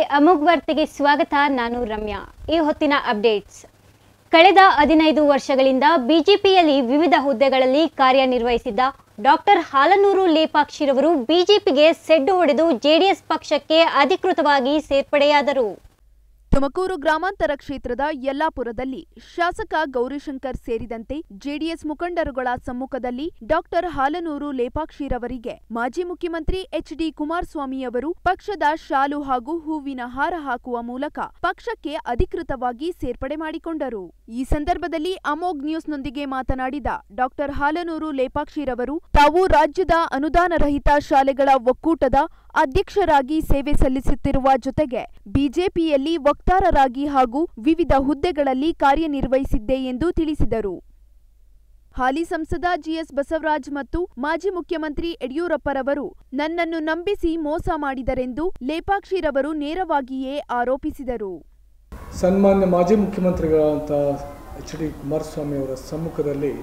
ಅಮೋಘ್ ವಾರ್ತೆಗೆ ಸ್ವಾಗತ ನಾನು ರಮ್ಯಾ ಈ ಹೊತ್ತಿನ ಅಪ್ಡೇಟ್ಸ್ ಕಳೆದ ಹದಿನೈದು ವರ್ಷಗಳಿಂದ ಬಿಜೆಪಿಯಲ್ಲಿ ವಿವಿಧ ಹುದ್ದೆಗಳಲ್ಲಿ ಕಾರ್ಯನಿರ್ವಹಿಸಿದ್ದ ಡಾಕ್ಟರ್ ಹಾಲನೂರು ಲೇಪಾಕ್ಷಿರವರು ಬಿಜೆಪಿಗೆ ಸೆಡ್ಡು ಹೊಡೆದು ಜೆಡಿಎಸ್ ಪಕ್ಷಕ್ಕೆ ಅಧಿಕೃತವಾಗಿ ಸೇರ್ಪಡೆಯಾದರು ತುಮಕೂರು ಗ್ರಾಮಾಂತರ ಕ್ಷೇತ್ರದ ಯಲ್ಲಾಪುರದಲ್ಲಿ ಶಾಸಕ ಗೌರಿಶಂಕರ್ ಸೇರಿದಂತೆ ಜೆಡಿಎಸ್ ಮುಖಂಡರುಗಳ ಸಮ್ಮುಖದಲ್ಲಿ ಡಾಕ್ಟರ್ ಹಾಲನೂರು ಲೇಪಾಕ್ಷಿರವರಿಗೆ ಮಾಜಿ ಮುಖ್ಯಮಂತ್ರಿ ಎಚ್ ಡಿ ಕುಮಾರಸ್ವಾಮಿಯವರು ಪಕ್ಷದ ಶಾಲು ಹಾಗೂ ಹೂವಿನ ಹಾರ ಹಾಕುವ ಮೂಲಕ ಪಕ್ಷಕ್ಕೆ ಅಧಿಕೃತವಾಗಿ ಸೇರ್ಪಡೆ ಮಾಡಿಕೊಂಡರು ಈ ಸಂದರ್ಭದಲ್ಲಿ ಅಮೋಘ್ ನ್ಯೂಸ್ನೊಂದಿಗೆ ಮಾತನಾಡಿದ ಡಾಕ್ಟರ್ ಹಾಲನೂರು ಲೇಪಾಕ್ಷಿರವರು ತಾವು ರಾಜ್ಯದ ಅನುದಾನ ರಹಿತ ಶಾಲೆಗಳ ಒಕ್ಕೂಟದ ಅಧ್ಯಕ್ಷರಾಗಿ ಸೇವೆ ಸಲ್ಲಿಸುತ್ತಿರುವ ಜೊತೆಗೆ ಬಿಜೆಪಿಯಲ್ಲಿ ವಕ್ತಾರರಾಗಿ ಹಾಗೂ ವಿವಿಧ ಹುದ್ದೆಗಳಲ್ಲಿ ಕಾರ್ಯನಿರ್ವಹಿಸಿದ್ದೆ ಎಂದು ತಿಳಿಸಿದರು ಹಾಲಿ ಸಂಸದ ಜಿಎಸ್ ಬಸವರಾಜ್ ಮತ್ತು ಮಾಜಿ ಮುಖ್ಯಮಂತ್ರಿ ಯಡಿಯೂರಪ್ಪರವರು ನನ್ನನ್ನು ನಂಬಿಸಿ ಮೋಸ ಮಾಡಿದರೆಂದು ಲೇಪಾಕ್ಷಿರವರು ನೇರವಾಗಿಯೇ ಆರೋಪಿಸಿದರು ಸನ್ಮಾನ್ಯ ಮಾಜಿ ಮುಖ್ಯಮಂತ್ರಿಗಳಾದಂಥ ಎಚ್ ಡಿ ಕುಮಾರಸ್ವಾಮಿ ಅವರ ಸಮ್ಮುಖದಲ್ಲಿ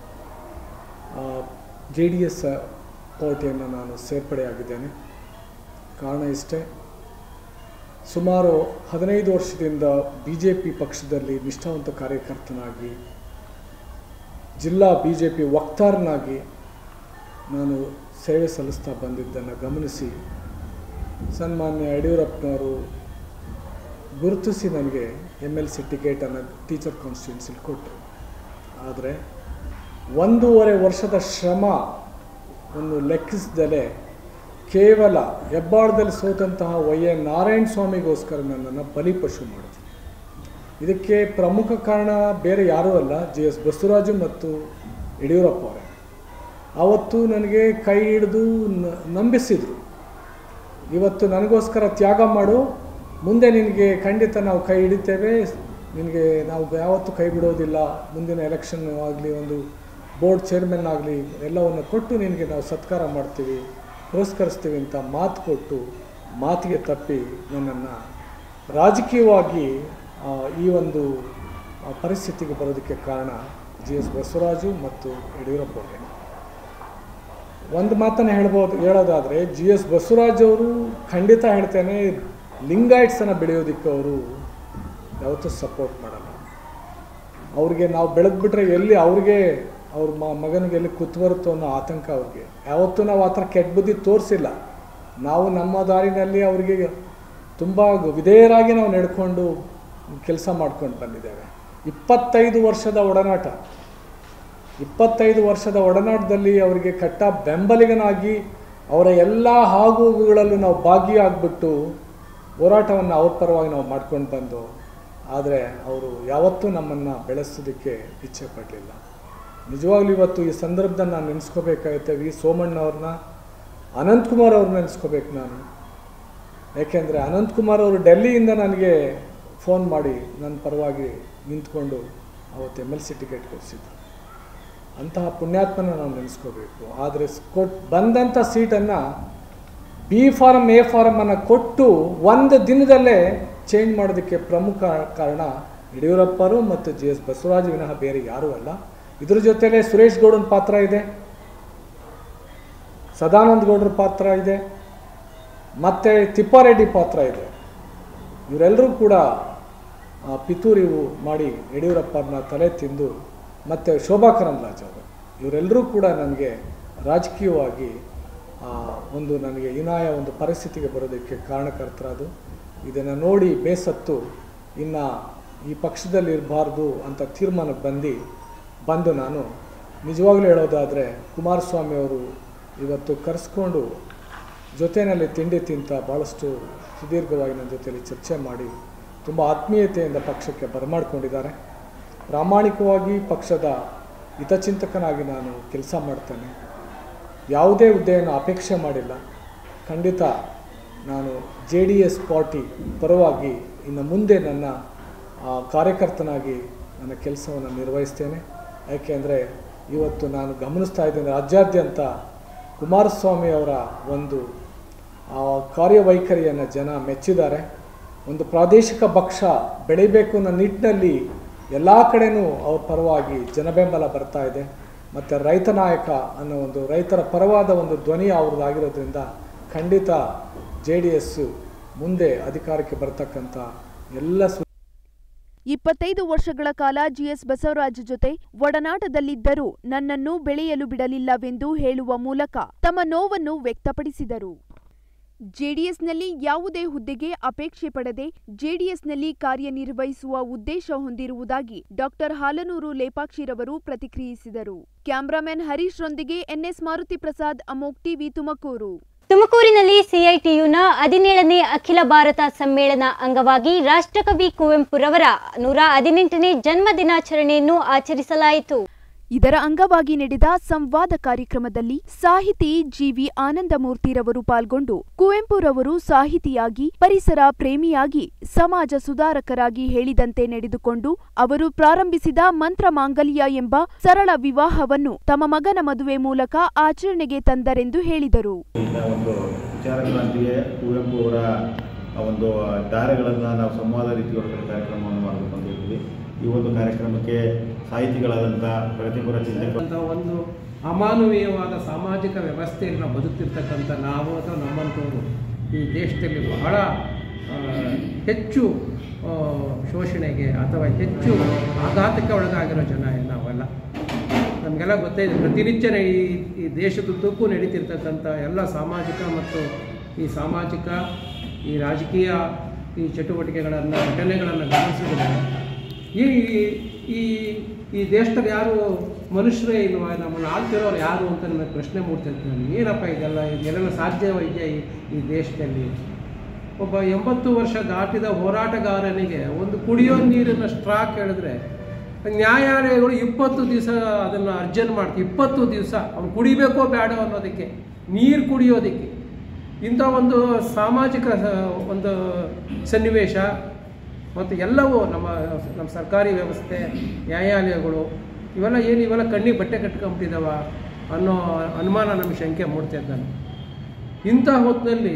ಜೆ ಡಿ ಎಸ್ ಪಾರ್ಟಿಯನ್ನು ನಾನು ಸೇರ್ಪಡೆಯಾಗಿದ್ದೇನೆ ಕಾರಣ ಇಷ್ಟೇ ಸುಮಾರು ಹದಿನೈದು ವರ್ಷದಿಂದ ಬಿ ಜೆ ಪಿ ಪಕ್ಷದಲ್ಲಿ ನಿಷ್ಠಾವಂತ ಕಾರ್ಯಕರ್ತನಾಗಿ ಜಿಲ್ಲಾ ಬಿ ಜೆ ಪಿ ವಕ್ತಾರನಾಗಿ ನಾನು ಸೇವೆ ಸಲ್ಲಿಸ್ತಾ ಬಂದಿದ್ದನ್ನು ಗಮನಿಸಿ ಸನ್ಮಾನ್ಯ ಯಡಿಯೂರಪ್ಪನವರು ಗುರುತಿಸಿ ನನಗೆ ಎಮ್ ಎಲ್ ಸಿ ಟಿಕೆಟನ್ನು ಟೀಚರ್ ಕಾನ್ಸ್ಟಿಟ್ಯೂನ್ಸಿಲಿ ಕೊಟ್ಟರು ಆದರೆ ಒಂದೂವರೆ ವರ್ಷದ ಶ್ರಮವನ್ನು ಲೆಕ್ಕಿಸದಲೇ ಕೇವಲ ಹೆಬ್ಬಾಳದಲ್ಲಿ ಸೋತಂತಹ ವೈ ಎನ್ ನಾರಾಯಣ ಸ್ವಾಮಿಗೋಸ್ಕರ ನನ್ನನ್ನು ಬಲಿಪಶು ಮಾಡಿದ್ರು ಇದಕ್ಕೆ ಪ್ರಮುಖ ಕಾರಣ ಬೇರೆ ಯಾರೂ ಅಲ್ಲ ಜಿ ಎಸ್ ಬಸವರಾಜು ಮತ್ತು ಯಡಿಯೂರಪ್ಪ ಅವರೇ ಆವತ್ತು ನನಗೆ ಕೈ ಹಿಡಿದು ನ- ನಂಬಿಸಿದರು ಇವತ್ತು ನನಗೋಸ್ಕರ ತ್ಯಾಗ ಮಾಡು ಮುಂದೆ ನಿನಗೆ ಖಂಡಿತ ನಾವು ಕೈ ಹಿಡಿತೇವೆ ನಿನಗೆ ನಾವು ಯಾವತ್ತೂ ಕೈ ಬಿಡೋದಿಲ್ಲ ಮುಂದಿನ ಎಲೆಕ್ಷನ್ ಆಗಲಿ ಒಂದು ಬೋರ್ಡ್ ಚೇರ್ಮನ್ ಆಗಲಿ ಎಲ್ಲವನ್ನು ಕೊಟ್ಟು ನಿನಗೆ ನಾವು ಸತ್ಕಾರ ಮಾಡ್ತೀವಿ ಪುರಸ್ಕರಿಸ್ತೀವಿ ಅಂತ ಮಾತು ಕೊಟ್ಟು ಮಾತಿಗೆ ತಪ್ಪಿ ನನ್ನನ್ನು ರಾಜಕೀಯವಾಗಿ ಆ, ಈ ಒಂದು ಆ, ಪರಿಸ್ಥಿತಿಗೆ ಬರೋದಕ್ಕೆ ಕಾರಣ ಜಿ ಎಸ್ ಬಸವರಾಜು ಮತ್ತು ಯಡಿಯೂರಪ್ಪ ಅವರೇ ಒಂದು ಮಾತನ್ನು ಹೇಳ್ಬೋದು ಹೇಳೋದಾದರೆ ಜಿ ಎಸ್ ಬಸವರಾಜ್ ಅವರು ಖಂಡಿತ ಹೇಳ್ತೇನೆ ಲಿಂಗಾಯಟ್ಸನ್ನು ಬೆಳೆಯೋದಕ್ಕೆ ಅವರು ಯಾವತ್ತೂ ಸಪೋರ್ಟ್ ಮಾಡಲ್ಲ ಅವ್ರಿಗೆ ನಾವು ಬೆಳೆದ್ಬಿಟ್ರೆ ಎಲ್ಲಿ ಅವ್ರಿಗೆ ಅವ್ರ ಮ ಮಗನಿಗೆ ಎಲ್ಲಿ ಕುತ್ತು ಬರುತ್ತೋ ಅನ್ನೋ ಆತಂಕ ಅವ್ರಿಗೆ ಯಾವತ್ತೂ ನಾವು ಆ ಥರ ಕೆಟ್ಟ ಬುದ್ಧಿ ತೋರಿಸಿಲ್ಲ ನಾವು ನಮ್ಮ ದಾರಿನಲ್ಲಿ ಅವರಿಗೆ ತುಂಬ ವಿಧೇಯರಾಗಿ ನಾವು ನಡ್ಕೊಂಡು ಕೆಲಸ ಮಾಡ್ಕೊಂಡು ಬಂದಿದ್ದೇವೆ ಇಪ್ಪತ್ತೈದು ವರ್ಷದ ಒಡನಾಟ ಇಪ್ಪತ್ತೈದು ವರ್ಷದ ಒಡನಾಟದಲ್ಲಿ ಅವರಿಗೆ ಕಟ್ಟ ಬೆಂಬಲಿಗನಾಗಿ ಅವರ ಎಲ್ಲ ಹಾಗುಗಳಲ್ಲೂ ನಾವು ಭಾಗಿಯಾಗ್ಬಿಟ್ಟು ಹೋರಾಟವನ್ನು ಅವ್ರ ಪರವಾಗಿ ನಾವು ಮಾಡ್ಕೊಂಡು ಬಂದು ಆದರೆ ಅವರು ಯಾವತ್ತೂ ನಮ್ಮನ್ನು ಬೆಳೆಸೋದಕ್ಕೆ ಇಚ್ಛೆ ಪಡಲಿಲ್ಲ ನಿಜವಾಗ್ಲೂ ಇವತ್ತು ಈ ಸಂದರ್ಭದಲ್ಲಿ ನಾನು ನೆನೆಸ್ಕೋಬೇಕಾಗುತ್ತೆ ವಿ ಸೋಮಣ್ಣವ್ರನ್ನ ಅನಂತಕುಮಾರ್ ಅವ್ರನ್ನ ನೆನೆಸ್ಕೋಬೇಕು ನಾನು ಯಾಕೆಂದರೆ ಅನಂತಕುಮಾರ್ ಅವರು ಡೆಲ್ಲಿಯಿಂದ ನನಗೆ ಫೋನ್ ಮಾಡಿ ನನ್ನ ಪರವಾಗಿ ನಿಂತ್ಕೊಂಡು ಅವತ್ತು ಎಮ್ ಎಲ್ ಸಿ ಟಿಕೆಟ್ ಕೊಡಿಸಿದ್ರು ಅಂತಹ ಪುಣ್ಯಾತ್ಮನ ನಾವು ನೆನೆಸ್ಕೋಬೇಕು ಆದರೆ ಕೊಟ್ಟು ಬಂದಂಥ ಸೀಟನ್ನು ಬಿ ಫಾರಮ್ ಎ ಫಾರಮನ್ನು ಕೊಟ್ಟು ಒಂದು ದಿನದಲ್ಲೇ ಚೇಂಜ್ ಮಾಡೋದಕ್ಕೆ ಪ್ರಮುಖ ಕಾರಣ ಯಡಿಯೂರಪ್ಪರು ಮತ್ತು ಜಿ ಎಸ್ ಬಸವರಾಜ್ ವಿನಃ ಬೇರೆ ಯಾರೂ ಅಲ್ಲ ಇದ್ರ ಜೊತೆಲೇ ಸುರೇಶ್ ಗೌಡನ ಪಾತ್ರ ಇದೆ ಸದಾನಂದ ಗೌಡ್ರ ಪಾತ್ರ ಇದೆ ಮತ್ತು ತಿಪ್ಪಾರೆಡ್ಡಿ ಪಾತ್ರ ಇದೆ ಇವರೆಲ್ಲರೂ ಕೂಡ ಆ, ಪಿತೂರಿ ಮಾಡಿ ಯಡಿಯೂರಪ್ಪನ ತಲೆ ತಿಂದು ಮತ್ತು ಶೋಭಾ ಕರಂದ್ಲಾಜ್ ಅವರು ಇವರೆಲ್ಲರೂ ಕೂಡ ನನಗೆ ರಾಜಕೀಯವಾಗಿ ಆ, ಒಂದು ನನಗೆ ಹೀನಾಯ ಒಂದು ಪರಿಸ್ಥಿತಿಗೆ ಬರೋದಕ್ಕೆ ಕಾರಣಕರ್ತರಾದು ಇದನ್ನು ನೋಡಿ ಬೇಸತ್ತು ಇನ್ನು ಈ ಪಕ್ಷದಲ್ಲಿ ಇರಬಾರ್ದು ಅಂತ ತೀರ್ಮಾನಕ್ಕೆ ಬಂದು ಬಂದು ನಾನು ನಿಜವಾಗ್ಲೂ ಹೇಳೋದಾದರೆ ಕುಮಾರಸ್ವಾಮಿ ಅವರು ಇವತ್ತು ಕರೆಸ್ಕೊಂಡು ಜೊತೆಯಲ್ಲಿ ತಿಂಡಿ ತಿಂತ ಭಾಳಷ್ಟು ಸುದೀರ್ಘವಾಗಿ ನನ್ನ ಜೊತೆಯಲ್ಲಿ ಚರ್ಚೆ ಮಾಡಿ ತುಂಬ ಆತ್ಮೀಯತೆಯಿಂದ ಪಕ್ಷಕ್ಕೆ ಬರಮಾಡ್ಕೊಂಡಿದ್ದಾರೆ ಪ್ರಾಮಾಣಿಕವಾಗಿ ಪಕ್ಷದ ಹಿತಚಿಂತಕನಾಗಿ ನಾನು ಕೆಲಸ ಮಾಡ್ತೇನೆ ಯಾವುದೇ ಹುದ್ದೆಯನ್ನು ಅಪೇಕ್ಷೆ ಮಾಡಿಲ್ಲ ಖಂಡಿತ ನಾನು ಜೆ ಡಿ ಎಸ್ ಪಾರ್ಟಿ ಪರವಾಗಿ ಇನ್ನು ಮುಂದೆ ನನ್ನ ಆ, ಕಾರ್ಯಕರ್ತನಾಗಿ ನನ್ನ ಕೆಲಸವನ್ನು ನಿರ್ವಹಿಸ್ತೇನೆ ಯಾಕೆಂದರೆ ಇವತ್ತು ನಾನು ಗಮನಿಸ್ತಾ ಇದ್ದೇನೆ ರಾಜ್ಯಾದ್ಯಂತ ಕುಮಾರಸ್ವಾಮಿ ಅವರ ಒಂದು ಆ, ಕಾರ್ಯವೈಖರಿಯನ್ನು ಜನ ಮೆಚ್ಚಿದ್ದಾರೆ ಒಂದು ಪ್ರಾದೇಶಿಕ ಪಕ್ಷ ಬೆಳಿಬೇಕು ಅನ್ನೋ ನಿಟ್ಟಿನಲ್ಲಿ ಎಲ್ಲ ಕಡೆನೂ ಅವ್ರ ಪರವಾಗಿ ಜನಬೆಂಬಲ ಬರ್ತಾ ಇದೆ ಮತ್ತು ರೈತ ನಾಯಕ ಅನ್ನೋ ಒಂದು ರೈತರ ಪರವಾದ ಒಂದು ಧ್ವನಿ ಅವ್ರದ್ದಾಗಿರೋದ್ರಿಂದ ಖಂಡಿತ ಜೆ ಡಿ ಎಸ್ಸು ಮುಂದೆ ಅಧಿಕಾರಕ್ಕೆ ಬರ್ತಕ್ಕಂಥ ಎಲ್ಲ ಸು ಇಪ್ಪತ್ತೈದು ವರ್ಷಗಳ ಕಾಲ ಜಿಎಸ್ ಬಸವರಾಜ್ ಜೊತೆ ಒಡನಾಟದಲ್ಲಿದ್ದರೂ ನನ್ನನ್ನು ಬೆಳೆಯಲು ಬಿಡಲಿಲ್ಲವೆಂದು ಹೇಳುವ ಮೂಲಕ ತಮ್ಮ ನೋವನ್ನು ವ್ಯಕ್ತಪಡಿಸಿದರು ಜೆಡಿಎಸ್ನಲ್ಲಿ ಯಾವುದೇ ಹುದ್ದೆಗೆ ಅಪೇಕ್ಷೆ ಪಡದೆ ಜೆಡಿಎಸ್ನಲ್ಲಿ ಕಾರ್ಯನಿರ್ವಹಿಸುವ ಉದ್ದೇಶ ಹೊಂದಿರುವುದಾಗಿ ಡಾಕ್ಟರ್ ಹಾಲನೂರು ಲೇಪಾಕ್ಷಿರವರು ಪ್ರತಿಕ್ರಿಯಿಸಿದರು ಕ್ಯಾಮ್ರಾಮನ್ ಹರೀಶ್ರೊಂದಿಗೆ N S Maruti Prasad Amok TV Tumakuru ತುಮಕೂರಿನಲ್ಲಿ ಸಿಐಟಿಯುನ ಹದಿನೇಳನೇ ಅಖಿಲ ಭಾರತ ಸಮ್ಮೇಳನ ಅಂಗವಾಗಿ ರಾಷ್ಟ್ರಕವಿ ಕುವೆಂಪುರವರ ನೂರ ಹದಿನೆಂಟನೇ ಜನ್ಮ ದಿನಾಚರಣೆಯನ್ನು ಆಚರಿಸಲಾಯಿತು ಇದರ ಅಂಗವಾಗಿ ನಡೆದ ಸಂವಾದ ಕಾರ್ಯಕ್ರಮದಲ್ಲಿ ಸಾಹಿತಿ ಜಿವಿ ಆನಂದಮೂರ್ತಿರವರು ಪಾಲ್ಗೊಂಡು ಕುವೆಂಪುರವರು ಸಾಹಿತಿಯಾಗಿ ಪರಿಸರ ಪ್ರೇಮಿಯಾಗಿ ಸಮಾಜ ಸುಧಾರಕರಾಗಿ ಹೇಳಿದಂತೆ ನಡೆದುಕೊಂಡು ಅವರು ಪ್ರಾರಂಭಿಸಿದ ಮಂತ್ರ ಮಾಂಗಲ್ಯ ಎಂಬ ಸರಳ ವಿವಾಹವನ್ನು ತಮ್ಮ ಮಗನ ಮದುವೆ ಮೂಲಕ ಆಚರಣೆಗೆ ತಂದರೆಂದು ಹೇಳಿದರು ಈಗ ಒಂದು ವಿಚಾರ ಕ್ರಾಂತಿಗೆ ಕುವೆಂಪು ಅವರ ಆ ಒಂದು ಧಾರೆಗಳನ್ನು ನಾವು ಸಂವಾದ ರೀತಿಯೊಳಗಡೆ ಕಾರ್ಯಕ್ರಮವನ್ನು ಮಾಡಬೇಕು ಅಂತ ಹೇಳ್ತೀವಿ ಈ ಒಂದು ಕಾರ್ಯಕ್ರಮಕ್ಕೆ ಸಾಹಿತಿಗಳಾದಂಥ ಪ್ರಗತಿಪರ ಚಿಂತಕರು ಅಂತ ಒಂದು ಅಮಾನವೀಯವಾದ ಸಾಮಾಜಿಕ ವ್ಯವಸ್ಥೆಯಲ್ಲಿ ನಾವು ಬದುಕ್ತಿರ್ತಕ್ಕಂಥ ನಾವು ಅಥವಾ ನಮ್ಮಂಥವರು ಈ ದೇಶದಲ್ಲಿ ಬಹಳ ಆ, ಹೆಚ್ಚು ಆ, ಶೋಷಣೆಗೆ ಅಥವಾ ಹೆಚ್ಚು ಆಘಾತಕ್ಕೆ ಒಳಗಾಗಿರೋ ಜನ ನಾವೆಲ್ಲ ನಮಗೆಲ್ಲ ಗೊತ್ತಿದೆ ಪ್ರತಿನಿತ್ಯ ನೆ- ಈ ಈ ದೇಶದುದ್ದಕ್ಕೂ ನಡೀತಿರ್ತಕ್ಕಂಥ ಎಲ್ಲ ಸಾಮಾಜಿಕ ಮತ್ತು ಈ ಸಾಮಾಜಿಕ ಈ ರಾಜಕೀಯ ಈ ಚಟುವಟಿಕೆಗಳನ್ನು ಘಟನೆಗಳನ್ನು ಗಮನಿಸಿದ್ರೆ ಈ ಈ ಈ ದೇಶದಲ್ಲಿ ಯಾರು ಮನುಷ್ಯರೇ ಇಲ್ವಾ ನಮ್ಮನ್ನು ಆಳ್ತಿರೋರು ಯಾರು ಅಂತ ನಮಗೆ ಪ್ರಶ್ನೆ ಮೂಡ್ತಿರ್ತೀವಿ ನನಗೆ ಏನಪ್ಪ ಇದೆಲ್ಲ ಇದೆಲ್ಲ ಸಾಧ್ಯವೈದ್ಯ ಈ ಈ ದೇಶದಲ್ಲಿ ಒಬ್ಬ ಎಂಬತ್ತು ವರ್ಷ ದಾಟಿದ ಹೋರಾಟಗಾರನಿಗೆ ಒಂದು ಕುಡಿಯೋ ನೀರಿನ ಸ್ಟ್ರಾ ಕೇಳಿದ್ರೆ ನ್ಯಾಯಾಲಯಗಳು ಇಪ್ಪತ್ತು ದಿವಸ ಅದನ್ನು ಅರ್ಜನ್ ಮಾಡ್ತೀವಿ ಇಪ್ಪತ್ತು ದಿವಸ ಅವ್ನು ಕುಡಿಬೇಕೋ ಬೇಡ ಅನ್ನೋದಕ್ಕೆ ನೀರು ಕುಡಿಯೋದಕ್ಕೆ ಇಂಥ ಒಂದು ಸಾಮಾಜಿಕ ಸ- ಒಂದು ಸನ್ನಿವೇಶ ಮತ್ತು ಎಲ್ಲವೂ ನಮ್ಮ ನಮ್ಮ ಸರ್ಕಾರಿ ವ್ಯವಸ್ಥೆ ನ್ಯಾಯಾಲಯಗಳು ಇವೆಲ್ಲ ಏನು ಇವೆಲ್ಲ ಕಣ್ಣಿಗೆ ಬಟ್ಟೆ ಕಟ್ಕೊಂಬಿಟ್ಟಿದ್ದಾವ ಅನ್ನೋ ಅನುಮಾನ ನಮಗೆ ಶಂಕೆ ಮೂಡ್ತಾ ಇದ್ದಾನೆ ಇಂಥ ಹೊತ್ತಿನಲ್ಲಿ